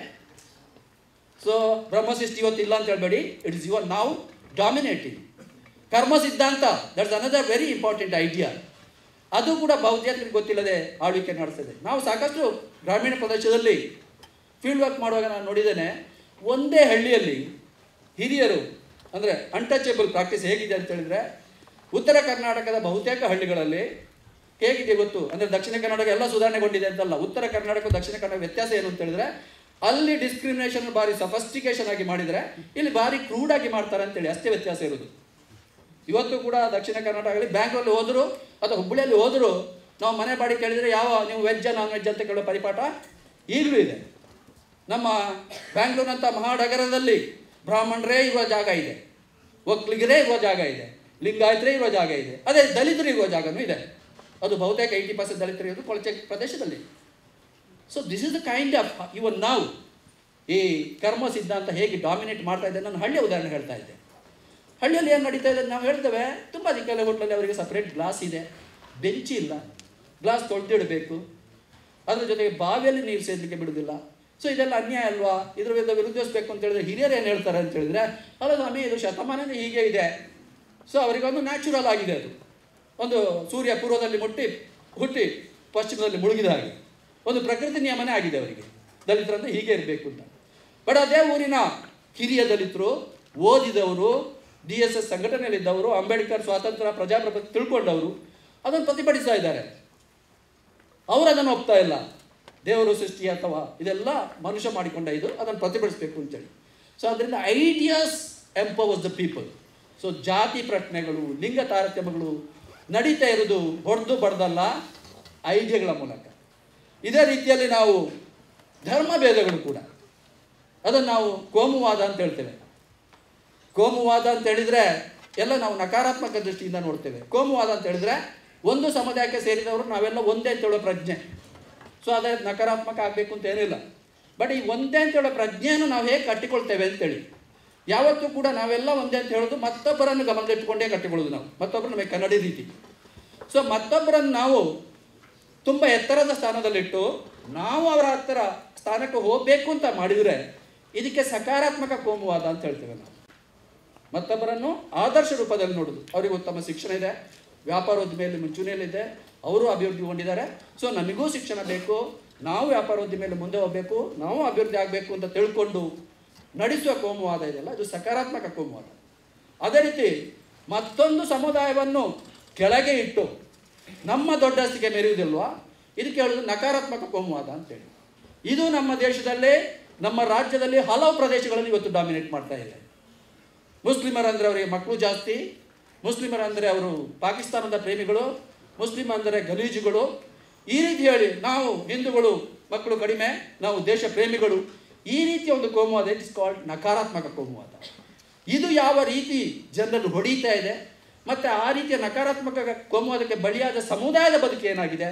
ಸೊ ಬ್ರಹ್ಮಸೃಷ್ಟಿ ಇವತ್ತಿಲ್ಲ ಅಂತ ಹೇಳ್ಬೇಡಿ ಇಟ್ ಇಸ್ ಯುವರ್ ನಾವು ಡಾಮಿನೇಟಿಂಗ್ ಕರ್ಮ ಸಿದ್ಧಾಂತ that's another very important idea ಅದು ಕೂಡ ಬಹುತೇಕರಿಗೆ ಗೊತ್ತಿಲ್ಲದೆ ಆಳ್ವಿಕೆ ನಡೆಸ್ತದೆ ನಾವು ಸಾಕಷ್ಟು ಗ್ರಾಮೀಣ ಪ್ರದೇಶದಲ್ಲಿ ಫೀಲ್ಡ್ ವರ್ಕ್ ಮಾಡುವಾಗ ನಾನು ನೋಡಿದ್ದೇನೆ ಒಂದೇ ಹಳ್ಳಿಯಲ್ಲಿ ಹಿರಿಯರು ಅಂದರೆ ಅನ್ಟಚಬಲ್ ಪ್ರಾಕ್ಟೀಸ್ ಹೇಗಿದೆ ಅಂತ ಹೇಳಿದ್ರೆ ಉತ್ತರ ಕರ್ನಾಟಕದ ಬಹುತೇಕ ಹಳ್ಳಿಗಳಲ್ಲಿ ಹೇಗಿದೆ ಗೊತ್ತು ಅಂದರೆ ದಕ್ಷಿಣ ಕರ್ನಾಟಕ ಎಲ್ಲ ಸುಧಾರಣೆಗೊಂಡಿದೆ ಅಂತಲ್ಲ ಉತ್ತರ ಕರ್ನಾಟಕ ದಕ್ಷಿಣ ಕನ್ನಡ ವ್ಯತ್ಯಾಸ ಏನು ಅಂತ ಹೇಳಿದ್ರೆ ಅಲ್ಲಿ ಡಿಸ್ಕ್ರಿಮಿನೇಷನ್ ಭಾರಿ ಸಫಸ್ಟಿಕೇಶನ್ ಆಗಿ ಮಾಡಿದರೆ ಇಲ್ಲಿ ಭಾರಿ ಕ್ರೂಡ್ ಆಗಿ ಮಾಡ್ತಾರೆ ಅಂತೇಳಿ ಅಷ್ಟೇ ವ್ಯತ್ಯಾಸ ಇರೋದು ಇವತ್ತು ಕೂಡ ದಕ್ಷಿಣ ಕರ್ನಾಟಕದಲ್ಲಿ ಬ್ಯಾಂಗ್ಳೂರಲ್ಲಿ ಹೋದರು ಅಥವಾ ಹುಬ್ಬಳ್ಳಿಯಲ್ಲಿ ಹೋದರು ನಾವು ಮನೆ ಬಾಡಿ ಕೇಳಿದರೆ ಯಾವ ನೀವು ವೆಜ್ಜಾ ನಾನ್ ವೆಜ್ ಅಂತ ಕೇಳೋ ಪರಿಪಾಠ ಈಗಲೂ ಇದೆ ನಮ್ಮ ಬ್ಯಾಂಗ್ಳೂರಿನಂಥ ಮಹಾನಗರದಲ್ಲಿ ಬ್ರಾಹ್ಮಣರೇ ಇರುವ ಜಾಗ ಇದೆ ಒಕ್ಕಲಿಗರೇ ಇರುವ ಜಾಗ ಇದೆ ಲಿಂಗಾಯತರೇ ಇರುವ ಜಾಗ ಇದೆ ಅದೇ ದಲಿತರು ಇರುವ ಜಾಗನೂ ಇದೆ ಅದು ಬಹುತೇಕ ಏಯ್ಟಿ ಪರ್ಸೆಂಟ್ ದಲಿತರು ಇರೋದು ಕೊಳಚೆ ಪ್ರದೇಶದಲ್ಲಿ so this is the kind of even ನಾವು ಈ ಕರ್ಮ ಸಿದ್ಧಾಂತ ಹೇಗೆ ಡಾಮಿನೇಟ್ ಮಾಡ್ತಾ ಇದೆ ನಾನು ಹಳ್ಳಿಯ ಉದಾಹರಣೆ ಹೇಳ್ತಾ ಇದ್ದೆ ಹಳ್ಳಿಯಲ್ಲಿ ಏನು ನಡೀತಾ ಇದೆ ನಾವು ಹೇಳ್ತೇವೆ ತುಂಬ ಕೆಲವು ಹೋಟ್ಲಲ್ಲಿ ಅವರಿಗೆ ಸಪ್ರೇಟ್ ಗ್ಲಾಸ್ ಇದೆ ಬೆಂಚ್ ಇಲ್ಲ ಗ್ಲಾಸ್ ತೊಳೆದಿಡಬೇಕು ಅದ್ರ ಜೊತೆಗೆ ಬಾವಿಯಲ್ಲಿ ನೀರು ಸೇದಲಿಕ್ಕೆ ಬಿಡುವುದಿಲ್ಲ ಸೊ ಇದೆಲ್ಲ ಅನ್ಯಾಯ ಅಲ್ವಾ ಇದ್ರ ವಿರುದ್ಧ ವಿರೋಧಿಸಬೇಕು ಅಂತ ಹೇಳಿದ್ರೆ ಹಿರಿಯರು ಏನು ಹೇಳ್ತಾರೆ ಅಂತ ಹೇಳಿದ್ರೆ ಅಲ್ಲ ಸ್ವಾಮಿ ಇದು ಶತಮಾನನೇ ಹೀಗೆ ಇದೆ ಸೊ ಅವರಿಗೊಂದು ನ್ಯಾಚುರಲ್ ಆಗಿದೆ ಅದು ಒಂದು ಸೂರ್ಯ ಪೂರ್ವದಲ್ಲಿ ಮುಟ್ಟಿ ಹುಟ್ಟಿ ಪಶ್ಚಿಮದಲ್ಲಿ ಮುಳುಗಿದ ಹಾಗೆ ಒಂದು ಪ್ರಕೃತಿ ನಿಯಮನೇ ಆಗಿದೆ ಅವರಿಗೆ ದಲಿತರಂದ್ರೆ ಹೀಗೆ ಇರಬೇಕು ಅಂತ ಬಟ್ ಅದೇ ಊರಿನ ಹಿರಿಯ ದಲಿತರು ಓದಿದವರು ಡಿ ಎಸ್ ಎಸ್ ಸಂಘಟನೆಯಲ್ಲಿದ್ದವರು ಅಂಬೇಡ್ಕರ್ ಸ್ವಾತಂತ್ರ್ಯ ಪ್ರಜಾಪ್ರಭುತ್ವ ತಿಳ್ಕೊಂಡವರು ಅದನ್ನು ಪ್ರತಿಭಟಿಸ್ತಾ ಇದ್ದಾರೆ ಅವರು ಅದನ್ನು ಒಪ್ತಾ ಇಲ್ಲ ದೇವರು ಸೃಷ್ಟಿ ಅಥವಾ ಇದೆಲ್ಲ ಮನುಷ್ಯ ಮಾಡಿಕೊಂಡ ಇದು ಅದನ್ನು ಪ್ರತಿಭಟಿಸಬೇಕು ಅಂತೇಳಿ ಸೊ ಅದರಿಂದ ideas empowers the people so ಜಾತಿ ಪ್ರಶ್ನೆಗಳು ಲಿಂಗ ತಾರತಮ್ಯಗಳು ನಡೀತಾ ಇರೋದು ಹೊಡೆದು ಬಡ್ದಲ್ಲ ಐಡಿಯಾಗಳ ಮೂಲಕ ಇದೇ ರೀತಿಯಲ್ಲಿ ನಾವು ಧರ್ಮ ಭೇದಗಳು ಕೂಡ ಅದನ್ನು ನಾವು ಕೋಮುವಾದ ಅಂತ ಹೇಳ್ತೇವೆ ಕೋಮುವಾದ ಅಂತ ಹೇಳಿದರೆ ಎಲ್ಲ ನಾವು ನಕಾರಾತ್ಮಕ ದೃಷ್ಟಿಯಿಂದ ನೋಡ್ತೇವೆ ಕೋಮುವಾದ ಅಂತ ಹೇಳಿದ್ರೆ ಒಂದು ಸಮುದಾಯಕ್ಕೆ ಸೇರಿದವರು ನಾವೆಲ್ಲ ಒಂದೇ ಅಂತ ಹೇಳೋ ಪ್ರಜ್ಞೆ ಸೊ ಅದೇ ನಕಾರಾತ್ಮಕ ಆಗಬೇಕು ಅಂತ ಏನಿಲ್ಲ ಬಟ್ ಈ ಒಂದೇ ಅಂತ ಹೇಳೋ ಪ್ರಜ್ಞೆಯನ್ನು ನಾವು ಹೇಗೆ ಕಟ್ಟಿಕೊಳ್ತೇವೆ ಅಂತೇಳಿ ಯಾವತ್ತೂ ಕೂಡ ನಾವೆಲ್ಲ ಒಂದೇ ಅಂತ ಹೇಳೋದು ಮತ್ತೊಬ್ಬರನ್ನು ಗಮನದಲ್ಲಿಟ್ಟುಕೊಂಡೇ ಕಟ್ಟಿಕೊಳ್ಳೋದು ನಾವು ಮತ್ತೊಬ್ಬರು ನಮಗೆ ಕನ್ನಡಿ ರೀತಿ ಸೊ ಮತ್ತೊಬ್ಬರನ್ನು ನಾವು ತುಂಬ ಎತ್ತರದ ಸ್ಥಾನದಲ್ಲಿಟ್ಟು ನಾವು ಅವರ ಹತ್ತಿರ ಸ್ಥಾನಕ್ಕೆ ಹೋಗಬೇಕು ಅಂತ ಮಾಡಿದರೆ ಇದಕ್ಕೆ ಸಕಾರಾತ್ಮಕ ಕೋಮುವಾದ ಅಂತ ಹೇಳ್ತೇವೆ ನಾವು ಮತ್ತೊಬ್ಬರನ್ನು ಆದರ್ಶ ರೂಪದಲ್ಲಿ ನೋಡೋದು ಅವರಿಗೆ ಉತ್ತಮ ಶಿಕ್ಷಣ ಇದೆ ವ್ಯಾಪಾರೋದ್ಯಮೆಯಲ್ಲಿ ಮುಂಚೂಣಿಯಲ್ಲಿದೆ ಅವರು ಅಭಿವೃದ್ಧಿಗೊಂಡಿದ್ದಾರೆ ಸೊ ನಮಗೂ ಶಿಕ್ಷಣ ಬೇಕು ನಾವು ವ್ಯಾಪಾರೋದ್ಯಮೆಯಲ್ಲಿ ಮುಂದೆ ಹೋಗಬೇಕು ನಾವು ಅಭಿವೃದ್ಧಿ ಆಗಬೇಕು ಅಂತ ತಿಳ್ಕೊಂಡು ನಡೆಸುವ ಕೋಮುವಾದ ಇದೆಯಲ್ಲ ಇದು ಸಕಾರಾತ್ಮಕ ಕೋಮುವಾದ ಅದೇ ರೀತಿ ಮತ್ತೊಂದು ಸಮುದಾಯವನ್ನು ಕೆಳಗೆ ಇಟ್ಟು ನಮ್ಮ ದೊಡ್ಡಸ್ತಿಗೆ ಮೆರೆಯುವುದಿಲ್ವಾ ಇದಕ್ಕೆ ಹೇಳೋದು ನಕಾರಾತ್ಮಕ ಕೋಮುವಾದ ಅಂತೇಳಿ ಇದು ನಮ್ಮ ದೇಶದಲ್ಲಿ ನಮ್ಮ ರಾಜ್ಯದಲ್ಲಿ ಹಲವು ಪ್ರದೇಶಗಳಲ್ಲಿ ಇವತ್ತು ಡಾಮಿನೇಟ್ ಮಾಡ್ತಾ ಇದೆ ಮುಸ್ಲಿಮರಂದರೆ ಅವರಿಗೆ ಮಕ್ಕಳು ಜಾಸ್ತಿ ಮುಸ್ಲಿಮರಂದರೆ ಅವರು ಪಾಕಿಸ್ತಾನದ ಪ್ರೇಮಿಗಳು ಮುಸ್ಲಿಂ ಅಂದರೆ ಗಲೀಜುಗಳು ಈ ರೀತಿ ಹೇಳಿ ನಾವು ಹಿಂದೂಗಳು ಮಕ್ಕಳು ಕಡಿಮೆ ನಾವು ದೇಶ ಪ್ರೇಮಿಗಳು ಈ ರೀತಿಯ ಒಂದು ಕೋಮುವಾದ ಇಟ್ ಇಸ್ ಕಾಲ್ಡ್ ನಕಾರಾತ್ಮಕ ಕೋಮುವಾದ ಇದು ಯಾವ ರೀತಿ ಜನರನ್ನು ಹೊಡೀತಾ ಇದೆ ಮತ್ತು ಆ ರೀತಿಯ ನಕಾರಾತ್ಮಕ ಕೋಮುವಾದಕ್ಕೆ ಬಲಿಯಾದ ಸಮುದಾಯದ ಬದುಕು ಏನಾಗಿದೆ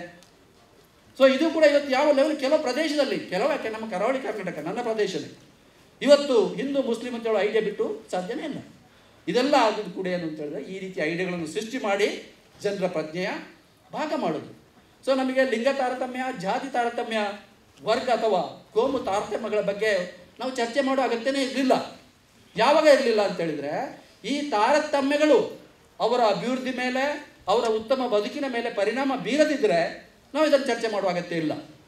ಸೊ ಇದು ಕೂಡ ಇವತ್ತು ಯಾವ ಲೆವೆಲ್ ಕೆಲವು ಪ್ರದೇಶದಲ್ಲಿ ಕೆಲವು ಯಾಕೆ ನಮ್ಮ ಕರಾವಳಿ ಕರ್ನಾಟಕ ನನ್ನ ಪ್ರದೇಶದಲ್ಲಿ ಇವತ್ತು ಹಿಂದೂ ಮುಸ್ಲಿಂ ಅಂತ ಹೇಳೋ ಐಡಿಯಾ ಬಿಟ್ಟು ಸಾಧ್ಯನೇ ಇಲ್ಲ ಇದೆಲ್ಲ ಆಗೋದು ಕೂಡ ಏನು ಅಂತ ಹೇಳಿದ್ರೆ ಈ ರೀತಿಯ ಐಡಿಯಾಗಳನ್ನು ಸೃಷ್ಟಿ ಮಾಡಿ ಜನರ ಪ್ರಜ್ಞೆಯ ಭಾಗ ಮಾಡೋದು ಸೊ ನಮಗೆ ಲಿಂಗ ತಾರತಮ್ಯ ಜಾತಿ ತಾರತಮ್ಯ ವರ್ಗ ಅಥವಾ ಕೋಮು ತಾರತಮ್ಯಗಳ ಬಗ್ಗೆ ನಾವು ಚರ್ಚೆ ಮಾಡೋ ಅಗತ್ಯನೇ ಇರಲಿಲ್ಲ ಯಾವಾಗ ಇರಲಿಲ್ಲ ಅಂತ ಹೇಳಿದ್ರೆ ಈ ತಾರತಮ್ಯಗಳು ಅವರ ಅಭಿವೃದ್ಧಿ ಮೇಲೆ ಅವರ ಉತ್ತಮ ಬದುಕಿನ ಮೇಲೆ ಪರಿಣಾಮ ಬೀರದಿದ್ದರೆ ನಾವು ಇದನ್ನು ಚರ್ಚೆ ಮಾಡುವ ಅಗತ್ಯ ಇಲ್ಲ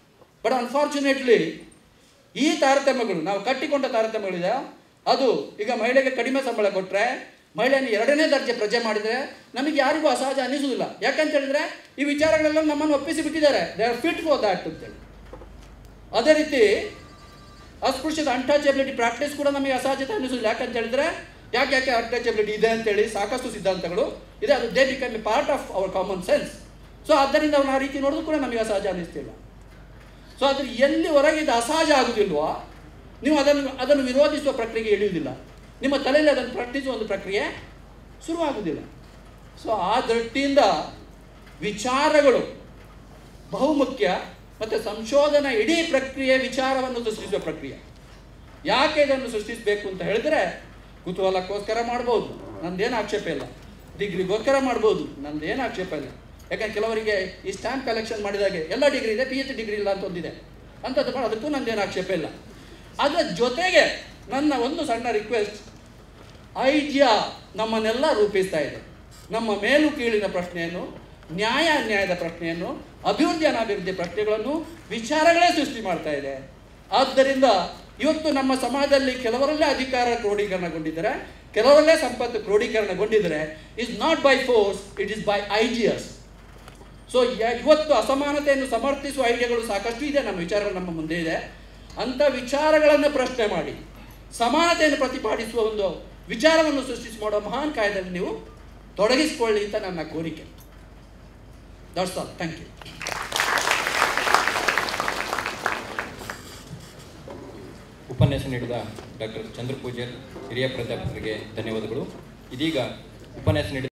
ಬಟ್ ಅನ್ಫಾರ್ಚುನೇಟ್ಲಿ ಈ ತಾರತಮ್ಯಗಳು ನಾವು ಕಟ್ಟಿಕೊಂಡ ತಾರತಮ್ಯಗಳಿದೆ ಅದು ಈಗ ಮಹಿಳೆಗೆ ಕಡಿಮೆ ಸಂಬಳ ಕೊಟ್ಟರೆ ಮಹಿಳೆಯನ್ನು ಎರಡನೇ ದರ್ಜೆ ಪ್ರಜೆ ಮಾಡಿದರೆ ನಮಗೆ ಯಾರಿಗೂ ಅಸಹಜ ಅನ್ನಿಸುವುದಿಲ್ಲ ಯಾಕಂತ ಹೇಳಿದ್ರೆ ಈ ವಿಚಾರಗಳೆಲ್ಲ ನಮ್ಮನ್ನು ಒಪ್ಪಿಸಿ ಬಿಟ್ಟಿದ್ದಾರೆ they are fit for that ಅಂತೇಳಿ ಅದೇ ರೀತಿ ಅಸ್ಪೃಶ್ಯದ ಅನ್ಟಚಬಿಲಿಟಿ ಪ್ರಾಕ್ಟೀಸ್ ಕೂಡ ನಮಗೆ ಅಸಹಜತೆ ಅನ್ನಿಸೋದಿಲ್ಲ ಯಾಕಂತ ಹೇಳಿದ್ರೆ ಯಾಕೆ ಯಾಕೆ ಅನ್ಟಚಬಿಲಿಟಿ ಇದೆ ಅಂತೇಳಿ ಸಾಕಷ್ಟು ಸಿದ್ಧಾಂತಗಳು ಇದೆ ಅದು they become a part of our common sense so ಆದ್ದರಿಂದ ಅವ್ನು ಆ ರೀತಿ ನೋಡೋದು ಕೂಡ ನಮಗೆ ಅಸಹಜ ಅನ್ನಿಸ್ತಿಲ್ಲ ಸೊ ಅದ್ರ ಎಲ್ಲಿವರೆಗೆ ಇದು ಅಸಹಜ ಆಗುವುದಿಲ್ವೋ ನೀವು ಅದನ್ನು ಅದನ್ನು ವಿರೋಧಿಸುವ ಪ್ರಕ್ರಿಯೆಗೆ ಇಳಿಯುವುದಿಲ್ಲ ನಿಮ್ಮ ತಲೆಯಲ್ಲಿ ಅದನ್ನು ಪ್ರಕಟಿಸುವ ಒಂದು ಪ್ರಕ್ರಿಯೆ ಶುರುವಾಗುವುದಿಲ್ಲ ಸೊ ಆ ದೃಷ್ಟಿಯಿಂದ ವಿಚಾರಗಳು ಬಹುಮುಖ್ಯ ಮತ್ತು ಸಂಶೋಧನಾ ಇಡೀ ಪ್ರಕ್ರಿಯೆ ವಿಚಾರವನ್ನು ಸೃಷ್ಟಿಸುವ ಪ್ರಕ್ರಿಯೆ ಯಾಕೆ ಇದನ್ನು ಸೃಷ್ಟಿಸಬೇಕು ಅಂತ ಹೇಳಿದ್ರೆ ಕುತೂಹಲಕ್ಕೋಸ್ಕರ ಮಾಡ್ಬೋದು ನಂದೇನು ಆಕ್ಷೇಪ ಇಲ್ಲ ಡಿಗ್ರಿಗೋಸ್ಕರ ಮಾಡ್ಬೋದು ನಂದೇನು ಆಕ್ಷೇಪ ಇಲ್ಲ ಯಾಕಂದ್ರೆ ಕೆಲವರಿಗೆ ಈ ಸ್ಟ್ಯಾಂಪ್ ಕಲೆಕ್ಷನ್ ಮಾಡಿದಾಗೆ ಎಲ್ಲ ಡಿಗ್ರಿ ಇದೆ ಪಿ ಎಚ್ ಡಿಗ್ರಿ ಇಲ್ಲ ಅಂತ ಒಂದಿದೆ ಅಂಥದ್ದು ಮಾಡಿ ಅದಕ್ಕೂ ನಂದೇನು ಆಕ್ಷೇಪ ಇಲ್ಲ ಅದರ ಜೊತೆಗೆ ನನ್ನ ಒಂದು ಸಣ್ಣ ರಿಕ್ವೆಸ್ಟ್ ಐಡಿಯಾ ನಮ್ಮನ್ನೆಲ್ಲ ರೂಪಿಸ್ತಾ ಇದೆ ನಮ್ಮ ಮೇಲು ಕೀಳಿನ ಪ್ರಶ್ನೆಯನ್ನು ನ್ಯಾಯ ಅನ್ಯಾಯದ ಪ್ರಶ್ನೆಯನ್ನು ಅಭಿವೃದ್ಧಿ ಅನಾಭಿವೃದ್ಧಿ ಪ್ರಶ್ನೆಗಳನ್ನು ವಿಚಾರಗಳೇ ಸೃಷ್ಟಿ ಮಾಡ್ತಾ ಇದೆ ಆದ್ದರಿಂದ ಇವತ್ತು ನಮ್ಮ ಸಮಾಜದಲ್ಲಿ ಕೆಲವರಲ್ಲೇ ಅಧಿಕಾರ ಕ್ರೋಢೀಕರಣಗೊಂಡಿದ್ದಾರೆ ಕೆಲವರಲ್ಲೇ ಸಂಪತ್ತು ಕ್ರೋಢೀಕರಣಗೊಂಡಿದ್ದಾರೆ is not by force it is by ideas so ಇವತ್ತು ಅಸಮಾನತೆಯನ್ನು ಸಮರ್ಥಿಸುವ ಐಡಿಯಾಗಳು ಸಾಕಷ್ಟು ಇದೆ ನಮ್ಮ ವಿಚಾರಗಳು ನಮ್ಮ ಮುಂದೆ ಇದೆ ಅಂಥ ವಿಚಾರಗಳನ್ನು ಪ್ರಶ್ನೆ ಮಾಡಿ ಸಮಾನತೆಯನ್ನು ಪ್ರತಿಪಾದಿಸುವ ಒಂದು ವಿಚಾರವನ್ನು ಸೃಷ್ಟಿಸಿ ಮಾಡೋ ಮಹಾನ್ ಕಾಯದಲ್ಲಿ ನೀವು ತೊಡಗಿಸಿಕೊಳ್ಳಿ ಅಂತ ನನ್ನ ಕೋರಿಕೆ ದಟ್ಸ್ ಆಲ್ ಥ್ಯಾಂಕ್ ಯು ಉಪನ್ಯಾಸ ನೀಡಿದ ಡಾಕ್ಟರ್ ಚಂದ್ರ ಪೂಜಾರ್ ಹಿರಿಯ ಪ್ರಾಧ್ಯಾಪಕರಿಗೆ ಧನ್ಯವಾದಗಳು ಇದೀಗ ಉಪನ್ಯಾಸ ನೀಡಿದ